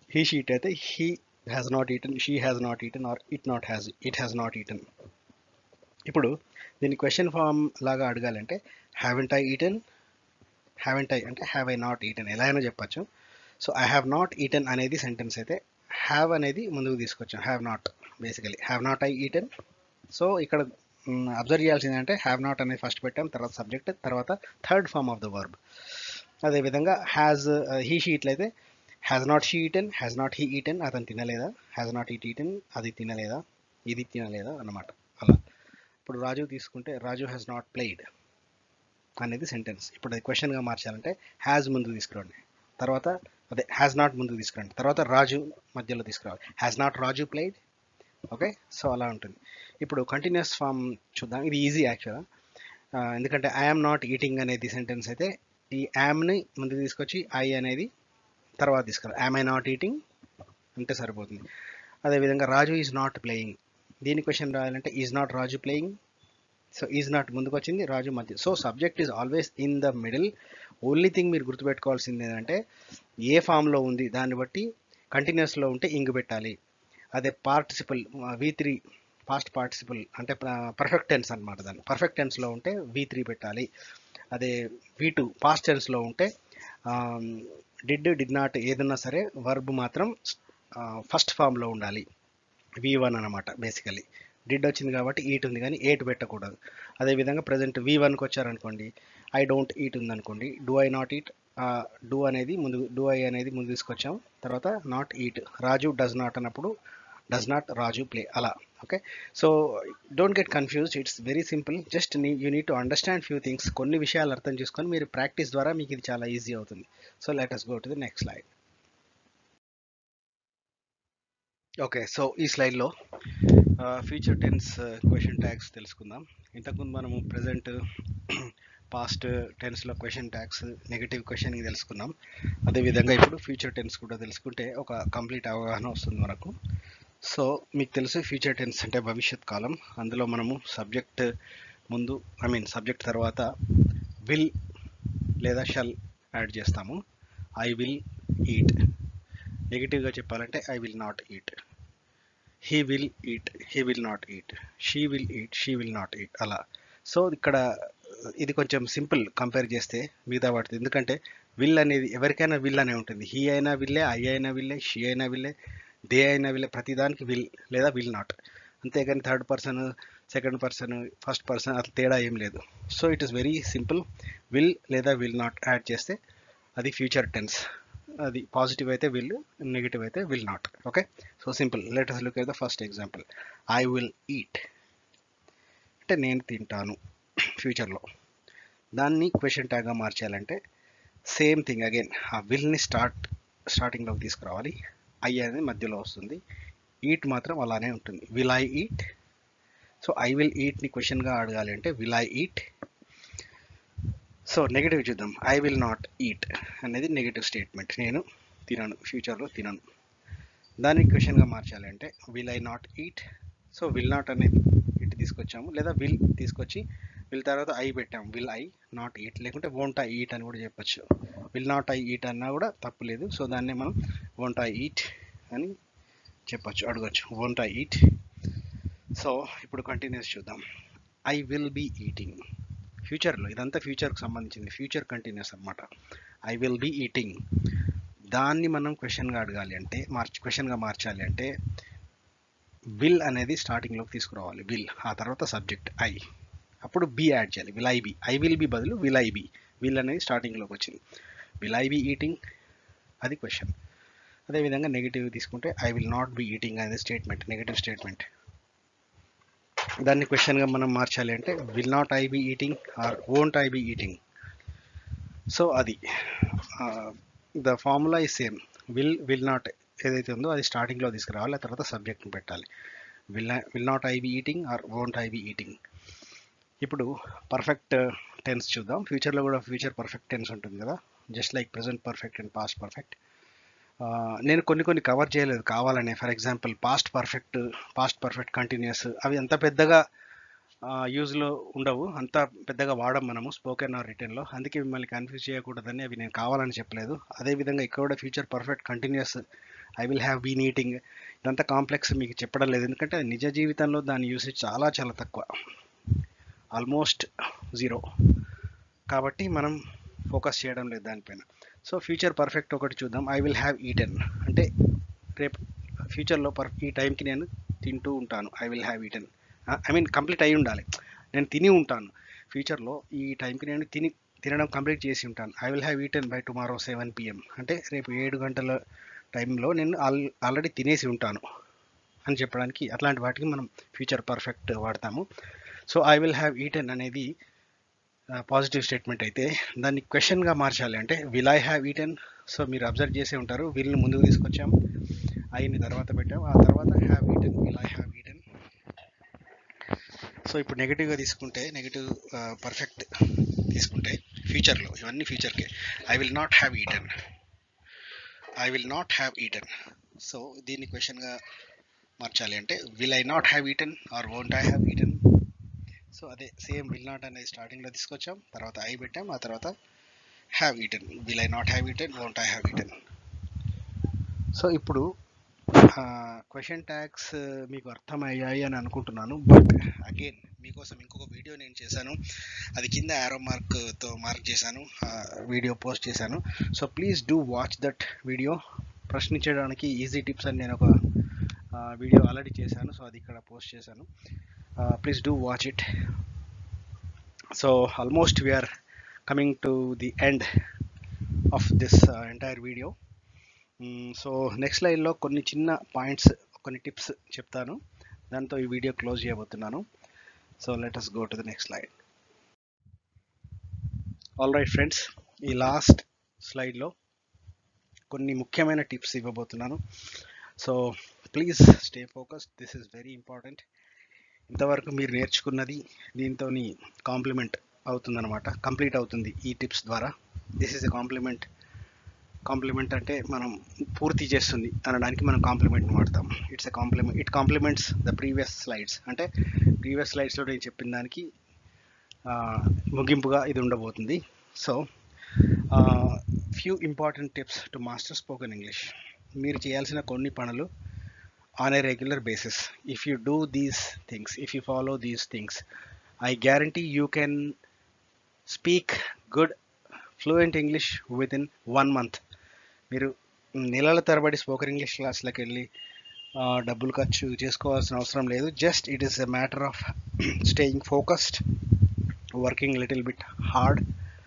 హీ షీట్ అయితే he has not eaten she has not eaten or it not has it has not eaten ఇప్పుడు దీన్ని క్వశ్చన్ ఫామ్ లాగా అడగాలంటే haven't I eaten haven't I అంటే హ్యావ్ ఐ నాట్ ఈటన్ ఎలా అయినా చెప్పచ్చు so I have not eaten అనేది సెంటెన్స్ అయితే హ్యావ్ అనేది ముందుకు తీసుకొచ్చాం have not basically have not I eaten so ఇక్కడ అబ్జర్వ్ చేయాల్సింది అంటే హ్యావ్ నాట్ అనేది ఫస్ట్ పెట్టాం తర్వాత సబ్జెక్ట్ తర్వాత third form of the verb అదేవిధంగా హ్యాజ్ హీ షీ ఇట్లయితే has not she eaten has not he eaten అతను తినలేదా హ్యాజ్ నాట్ ఈట్ ఈటన్ అది తినలేదా ఇది తినలేదా అన్నమాట అలా ఇప్పుడు రాజు తీసుకుంటే రాజు హ్యాస్ నాట్ ప్లేడ్ అనేది సెంటెన్స్ ఇప్పుడు అది క్వశ్చన్గా మార్చాలంటే హ్యాజ్ ముందుకు తీసుకురండి తర్వాత అదే హ్యాస్ నాట్ ముందుకు తీసుకురండి తర్వాత రాజు మధ్యలో తీసుకురావాలి has not Raju played okay so అలా ఉంటుంది ఇప్పుడు కంటిన్యూస్ ఫామ్ చూద్దాం ఇది ఈజీ యాక్చువల్గా ఎందుకంటే ఐఎమ్ నాట్ ఈటింగ్ అనేది సెంటెన్స్ అయితే ఈ యామ్ని ముందుకు తీసుకొచ్చి ఐ అనేది తర్వాత తీసుకురా యామ్ ఐ నాట్ ఈటింగ్ అంటే సరిపోతుంది అదేవిధంగా రాజు ఈజ్ నాట్ ప్లేయింగ్ దీని క్వశ్చన్ రాయాలంటే is not Raju playing so is not ముందుకు వచ్చింది రాజు మధ్య so subject is always in the middle only thing మీరు గుర్తుపెట్టుకోవాల్సింది ఏంటంటే ఏ ఫామ్లో ఉంది దాన్ని బట్టి కంటిన్యూస్లో ఉంటే ఇంగ్ పెట్టాలి అదే participle V three past participle అంటే పర్ఫెక్ట్ టెన్స్ అనమాట దాన్ని పర్ఫెక్ట్ టెన్స్లో ఉంటే వి త్రీ పెట్టాలి అదే వి టూ పాస్ట్ టెన్స్లో ఉంటే డిడ్ డిడ్ నాట్ ఏదన్నా సరే వర్బ్ మాత్రం ఫస్ట్ ఫామ్లో ఉండాలి వి వన్ అనమాట బేసికలీ డిడ్ వచ్చింది కాబట్టి ఈట్ ఉంది కానీ ఎయిట్ పెట్టకూడదు అదేవిధంగా ప్రజెంట్ వి వన్కి వచ్చారనుకోండి ఐ డోంట్ ఈట్ ఉందనుకోండి do I not eat do అనేది ముందు డూ ఐ అనేది ముందు తీసుకొచ్చాం తర్వాత not eat Raju does not అన్నప్పుడు డస్ నాట్ రాజు ప్లే అలా okay so don't get confused it's very simple just you need to understand few things కొన్ని విషయాలు అర్థం చేసుకొని మీరు ప్రాక్టీస్ ద్వారా మీకు ఇది చాలా ఈజీ అవుతుంది so let us go to the next slide okay so ఈ స్లైడ్లో ఫ్యూచర్ టెన్స్ క్వశ్చన్ ట్యాగ్స్ తెలుసుకుందాం ఇంతకుముందు మనము ప్రజెంట్ పాస్ట్ టెన్స్లో క్వశ్చన్ ట్యాగ్స్ నెగిటివ్ క్వశ్చన్ తెలుసుకున్నాం అదేవిధంగా ఇప్పుడు ఫ్యూచర్ టెన్స్ కూడా తెలుసుకుంటే ఒక కంప్లీట్ అవగాహన వస్తుంది మనకు సో మీకు తెలుసు ఫ్యూచర్ టెన్స్ అంటే భవిష్యత్ కాలం అందులో మనము సబ్జెక్ట్ ముందు ఐ మీన్ సబ్జెక్ట్ తర్వాత విల్ లేదా షల్ యాడ్ చేస్తాము ఐ విల్ ఈట్ నెగిటివ్గా చెప్పాలంటే I will not eat he will eat he will not eat she will eat she will not eat అలా సో ఇక్కడ ఇది కొంచెం సింపుల్ కంపేర్ చేస్తే మిగతా వాటితో ఎందుకంటే విల్ అనేది ఎవరికైనా విల్ అనే ఉంటుంది హీ అయినా విల్లే ఐ అయినా విల్లే షీ అయినా విల్లే దే అయినా విల్లే ప్రతిదానికి విల్ లేదా విల్ నాట్ అంతేగాని third person second person first person అట్లా తేడా ఏం లేదు so it is very simple will లేదా విల్ నాట్ యాడ్ చేస్తే అది ఫ్యూచర్ టెన్స్ అది పాజిటివ్ అయితే విల్ నెగిటివ్ అయితే will not okay so simple let us look at the first example I will eat అంటే నేను తింటాను ఫ్యూచర్లో దాన్ని క్వశ్చన్ ట్యాగ్గా మార్చాలంటే సేమ్ థింగ్ అగైన్ ఆ విల్ని స్టార్ట్ స్టార్టింగ్లోకి తీసుకురావాలి ఐ అనేది మధ్యలో వస్తుంది ఈట్ మాత్రం అలానే ఉంటుంది will I eat so I will ఈట్ని క్వశ్చన్గా అడగాలి అంటే will I eat so negative చూద్దాం ఐ విల్ నాట్ ఈట్ అనేది నెగిటివ్ స్టేట్మెంట్ నేను తినను ఫ్యూచర్లో తినను దాన్ని క్వశ్చన్గా మార్చాలి అంటే will I not eat so will not అనేది ఇటు తీసుకొచ్చాము లేదా విల్ తీసుకొచ్చి విల్ తర్వాత ఐ పెట్టాము విల్ ఐ నాట్ ఈట్ లేకుంటే వోంట్ ఐ ఈట్ అని కూడా చెప్పొచ్చు విల్ నాట్ ఐ ఈట్ అన్నా కూడా తప్పు లేదు సో దాన్ని మనం వోంట్ ఐ ఈట్ అని చెప్పొచ్చు అడగచ్చు వోంట్ ఐ ఈట్ సో ఇప్పుడు కంటిన్యూస్ చూద్దాం ఐ విల్ బీ ఈటింగ్ ఫ్యూచర్లో ఇదంతా ఫ్యూచర్కి సంబంధించింది ఫ్యూచర్ కంటిన్యూస్ అనమాట ఐ విల్ బీ ఈటింగ్ దాన్ని మనం క్వశ్చన్గా అడగాలి అంటే మార్చి క్వశ్చన్గా మార్చాలి అంటే విల్ అనేది స్టార్టింగ్లోకి తీసుకురావాలి విల్ ఆ తర్వాత సబ్జెక్ట్ ఐ అప్పుడు బి యాడ్ చేయాలి will I be I will be బదులు విల్ ఐ బి విల్ అనేది స్టార్టింగ్లోకి వచ్చింది విల్ ఐ బి ఈటింగ్ అది క్వశ్చన్ అదేవిధంగా నెగిటివ్ తీసుకుంటే I will not be eating అనేది స్టేట్మెంట్ నెగిటివ్ స్టేట్మెంట్ దాన్ని క్వశ్చన్గా మనం మార్చాలి అంటే will not I be eating or won't I be eating so అది ద ఫార్ములా ఈ సేమ్ విల్ విల్ నాట్ ఏదైతే ఉందో అది స్టార్టింగ్లో తీసుకురావాలి ఆ తర్వాత సబ్జెక్ట్ని పెట్టాలి will will not I be eating or won't I be eating ఇప్పుడు పర్ఫెక్ట్ టెన్స్ చూద్దాం ఫ్యూచర్లో కూడా ఫ్యూచర్ పర్ఫెక్ట్ టెన్స్ ఉంటుంది కదా just like present perfect and past perfect నేను కొన్ని కొన్ని కవర్ చేయలేదు కావాలనే for example past perfect past perfect continuous అవి అంత పెద్దగా యూజ్లో ఉండవు అంత పెద్దగా వాడం మనము స్పోకెన్ ఆర్ రిటర్న్లో అందుకే మిమ్మల్ని కన్ఫ్యూజ్ చేయకూడదని అవి నేను కావాలని చెప్పలేదు అదేవిధంగా ఇక్కడ కూడా future perfect continuous I will have been eating ఇదంతా కాంప్లెక్స్ మీకు చెప్పడం లేదు ఎందుకంటే నిజ జీవితంలో దాని యూసేజ్ చాలా చాలా తక్కువ ఆల్మోస్ట్ జీరో కాబట్టి మనం ఫోకస్ చేయడం లేదు దానిపైన సో ఫ్యూచర్ పర్ఫెక్ట్ ఒకటి చూద్దాం ఐ విల్ హ్యావ్ ఈటెన్ అంటే రేపు ఫ్యూచర్లో పర్ ఈ టైంకి నేను తింటూ ఉంటాను I will have eaten I mean complete అయి ఉండాలి నేను తిని ఉంటాను ఫ్యూచర్లో ఈ టైంకి నేను తిని తినడం కంప్లీట్ చేసి ఉంటాను I will have eaten by tomorrow seven PM అంటే రేపు ఏడు గంటల టైంలో నేను ఆల్ ఆల్రెడీ తినేసి ఉంటాను అని చెప్పడానికి అట్లాంటి వాటికి మనం ఫ్యూచర్ పర్ఫెక్ట్ వాడతాము so I will have eaten అనేది పాజిటివ్ స్టేట్మెంట్ అయితే దాన్ని క్వశ్చన్గా మార్చాలి అంటే will I have eaten so మీరు అబ్జర్వ్ చేసే ఉంటారు వీళ్ళని ముందుకు తీసుకొచ్చాం ఐని తర్వాత పెట్టాం ఆ తర్వాత have eaten will I have eaten so ఇప్పుడు నెగిటివ్గా తీసుకుంటే నెగిటివ్ పర్ఫెక్ట్ తీసుకుంటే ఫ్యూచర్లో ఇవన్నీ ఫ్యూచర్కే I will not have eaten I will not have eaten so దీన్ని క్వశ్చన్గా మార్చాలి అంటే will I not have eaten or won't I have eaten so అదే సేమ్ విల్ నాట్ అనేది స్టార్టింగ్లో తీసుకొచ్చాం తర్వాత ఐ పెట్టాం ఆ తర్వాత have eaten will I not have eaten won't I have eaten so ఇప్పుడు క్వశ్చన్ ట్యాగ్స్ మీకు అర్థమయ్యాయి అని అనుకుంటున్నాను బట్ అగైన్ మీకోసం ఇంకొక వీడియో నేను చేశాను అది కింద యారో మార్క్తో మార్క్ చేశాను వీడియో పోస్ట్ చేశాను so please do watch that video ప్రశ్నించడానికి ఈజీ టిప్స్ అని నేను ఒక వీడియో ఆల్రెడీ చేశాను సో అది ఇక్కడ పోస్ట్ చేశాను please do watch it so almost we are coming to the end of this entire video so next లైన్లో కొన్ని చిన్న పాయింట్స్ కొన్ని టిప్స్ చెప్తాను దాంతో ఈ వీడియో క్లోజ్ చేయబోతున్నాను so let us go to the next slide all right friends ఈ లాస్ట్ స్లైడ్లో కొన్ని ముఖ్యమైన టిప్స్ ఇవ్వబోతున్నాను so please stay focus this is very important ఇంతవరకు మీరు నేర్చుకున్నది దీంతో కాంప్లిమెంట్ అవుతుందన్నమాట కంప్లీట్ అవుతుంది ఈ టిప్స్ ద్వారా this is a compliment compliment అంటే మనం పూర్తి చేస్తుంది అనడానికి మనం కాంప్లిమెంట్ వాడతాం it's a compliment it compliments the previous slides అంటే ప్రీవియస్ స్లైడ్స్లో నేను చెప్పిన దానికి ముగింపుగా ఇది ఉండబోతుంది so few important tips to master spoken English మీరు చేయాల్సిన కొన్ని పనులు on a regular basis if you do these things if you follow these things I guarantee you can speak good fluent English with in one month మీరు నెలల తరబడి స్పోకెన్ ఇంగ్లీష్ క్లాస్లకు వెళ్ళి డబ్బులు ఖర్చు చేసుకోవాల్సిన అవసరం లేదు just it is a matter of staying focused working little bit hard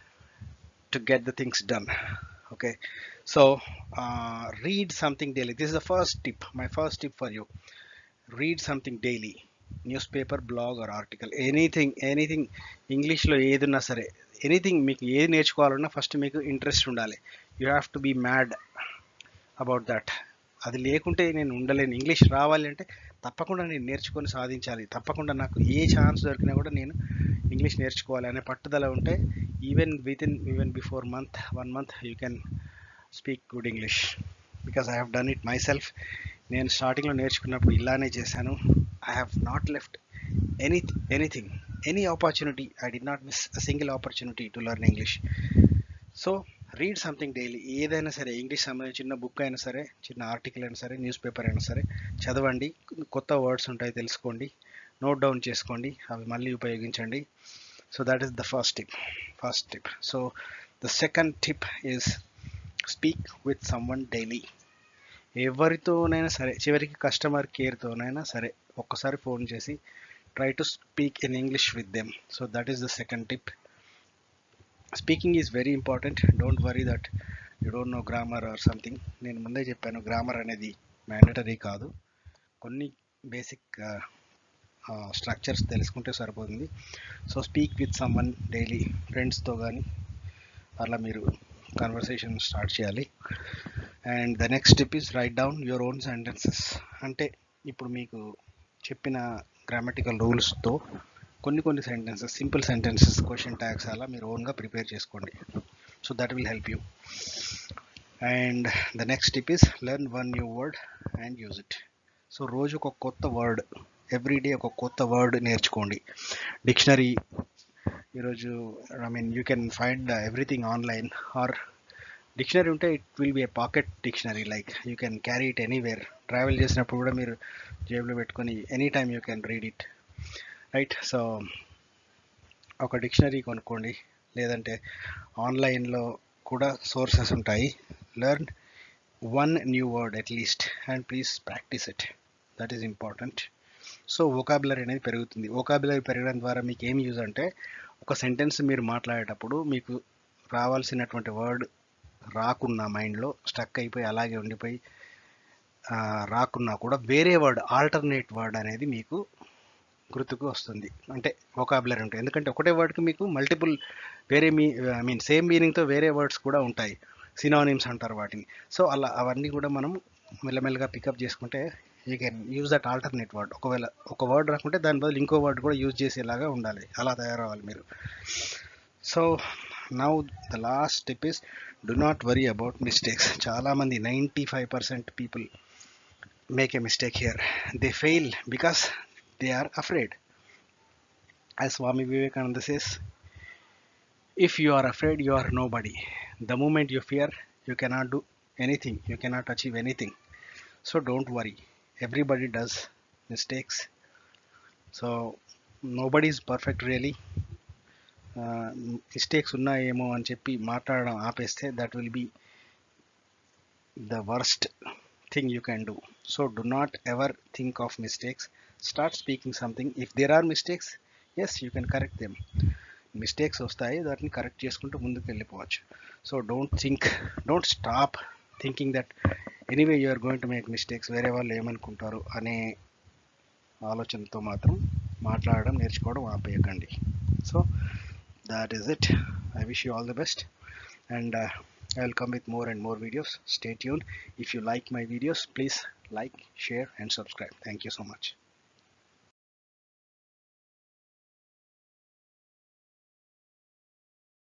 to get the things done okay so uh, read something daily this is the first tip my first tip for you read something daily newspaper blog or article anything anything ఇంగ్లీష్లో ఏదున్నా సరే ఎనీథింగ్ మీకు ఏది నేర్చుకోవాలన్నా ఫస్ట్ మీకు ఇంట్రెస్ట్ ఉండాలి you have to be mad about that అది లేకుంటే నేను ఉండలేను ఇంగ్లీష్ రావాలి అంటే తప్పకుండా నేను నేర్చుకొని సాధించాలి తప్పకుండా నాకు ఏ ఛాన్స్ దొరికినా కూడా నేను ఇంగ్లీష్ నేర్చుకోవాలి అనే పట్టుదల ఉంటే even with in even before month one month you can speak good English because I have done it myself నేను స్టార్టింగ్లో నేర్చుకున్నప్పుడు ఇలానే చేశాను I have not left any anything any opportunity I did not miss a single opportunity to learn English so read something daily ఏదైనా సరే ఇంగ్లీష్ సంబంధించిన చిన్న బుక్ అయినా సరే చిన్న ఆర్టికల్ అయినా సరే న్యూస్ పేపర్ అయినా సరే చదవండి కొత్త వర్డ్స్ ఉంటాయి తెలుసుకోండి నోట్ డౌన్ చేసుకోండి అవి మళ్ళీ ఉపయోగించండి so that is the first tip first tip so the second tip is speak with someone daily ఎవరితోనైనా సరే చివరికి కస్టమర్ కేర్తోనైనా సరే ఒక్కసారి ఫోన్ చేసి try to speak in English with them so that is the second tip speaking is very important don't worry that you don't know grammar or something నేను ముందే చెప్పాను గ్రామర్ అనేది మ్యాండటరీ కాదు కొన్ని బేసిక్ స్ట్రక్చర్స్ తెలుసుకుంటే సరిపోతుంది so speak with someone daily ఫ్రెండ్స్తో కానీ అలా మీరు కన్వర్సేషన్ స్టార్ట్ చేయాలి and the next step is write down your own sentences అంటే ఇప్పుడు మీకు చెప్పిన గ్రామటికల్ రూల్స్తో కొన్ని కొన్ని sentences simple sentences question tags అలా మీరు ఓన్గా ప్రిపేర్ చేసుకోండి so that will help you and the next tip is learn one new word and use it so రోజు ఒక కొత్త వర్డ్ ఎవ్రీడే ఒక కొత్త వర్డ్ నేర్చుకోండి డిక్షనరీ ఈరోజు I mean you can find everything online or dictionary ఉంటే it will be a pocket dictionary like you can carry it anywhere travel చేసినప్పుడు కూడా మీరు జేబులో పెట్టుకొని any time you can read it right so ఒక డిక్షనరీ కొనుక్కోండి లేదంటే ఆన్లైన్లో కూడా సోర్సెస్ ఉంటాయి learn one new word at least and please practise it that is important so vocabulary అనేది పెరుగుతుంది వొకాబులరీ పెరగడం ద్వారా మీకు ఏం యూజ్ అంటే ఒక సెంటెన్స్ మీరు మాట్లాడేటప్పుడు మీకు రావాల్సినటువంటి వర్డ్ రాకున్నా మైండ్లో స్టక్ అయిపోయి అలాగే ఉండిపోయి ఆ, రాకున్నా కూడా వేరే వర్డ్ ఆల్టర్నేట్ వర్డ్ అనేది మీకు గుర్తుకు వస్తుంది అంటే వొకాబులరీ ఉంటుంది ఎందుకంటే ఒకటే వర్డ్కి మీకు మల్టిపుల్ వేరే మీ ఐ మీన్ సేమ్ మీనింగ్తో వేరే వర్డ్స్ కూడా ఉంటాయి సినానిమ్స్ అంటారు వాటిని సో అలా అవన్నీ కూడా మనం మెల్లమెల్లగా పికప్ చేసుకుంటే you can use that alternate word ఒకవేళ ఒక వర్డ్ రాకుంటే దాని బదులు ఇంకో వర్డ్ కూడా యూజ్ చేసేలాగా ఉండాలి అలా తయారవ్వాలి మీరు so now the last step is do not worry about mistakes చాలామంది ninety five percent people make a mistake here they fail because they are afraid as Swami Vivekananda says, if you are afraid, you are nobody. The moment you fear, you cannot do anything, you cannot achieve anything. So don't worry. Everybody does mistakes. So nobody is perfect really. Mistakes ఉన్నాయేమో అని చెప్పి మాట్లాడడం ఆపేస్తే that will be the worst thing you can do so do not ever think of mistakes start speaking something if there are mistakes yes you can correct them mistakes వస్తాయి దాన్ని కరెక్ట్ చేసుకుంటూ ముందుకు వెళ్ళిపోవచ్చు so don't think don't stop thinking that anyway you are going to make mistakes వేరే వాళ్ళు ఏమనుకుంటారు అనే ఆలోచనతో మాత్రం మాట్లాడడం నేర్చుకోవడం ఆపేయకండి so that is it i wish you all the best and uh, i'll come with more and more videos stay tuned if you like my videos please like share and subscribe thank you so much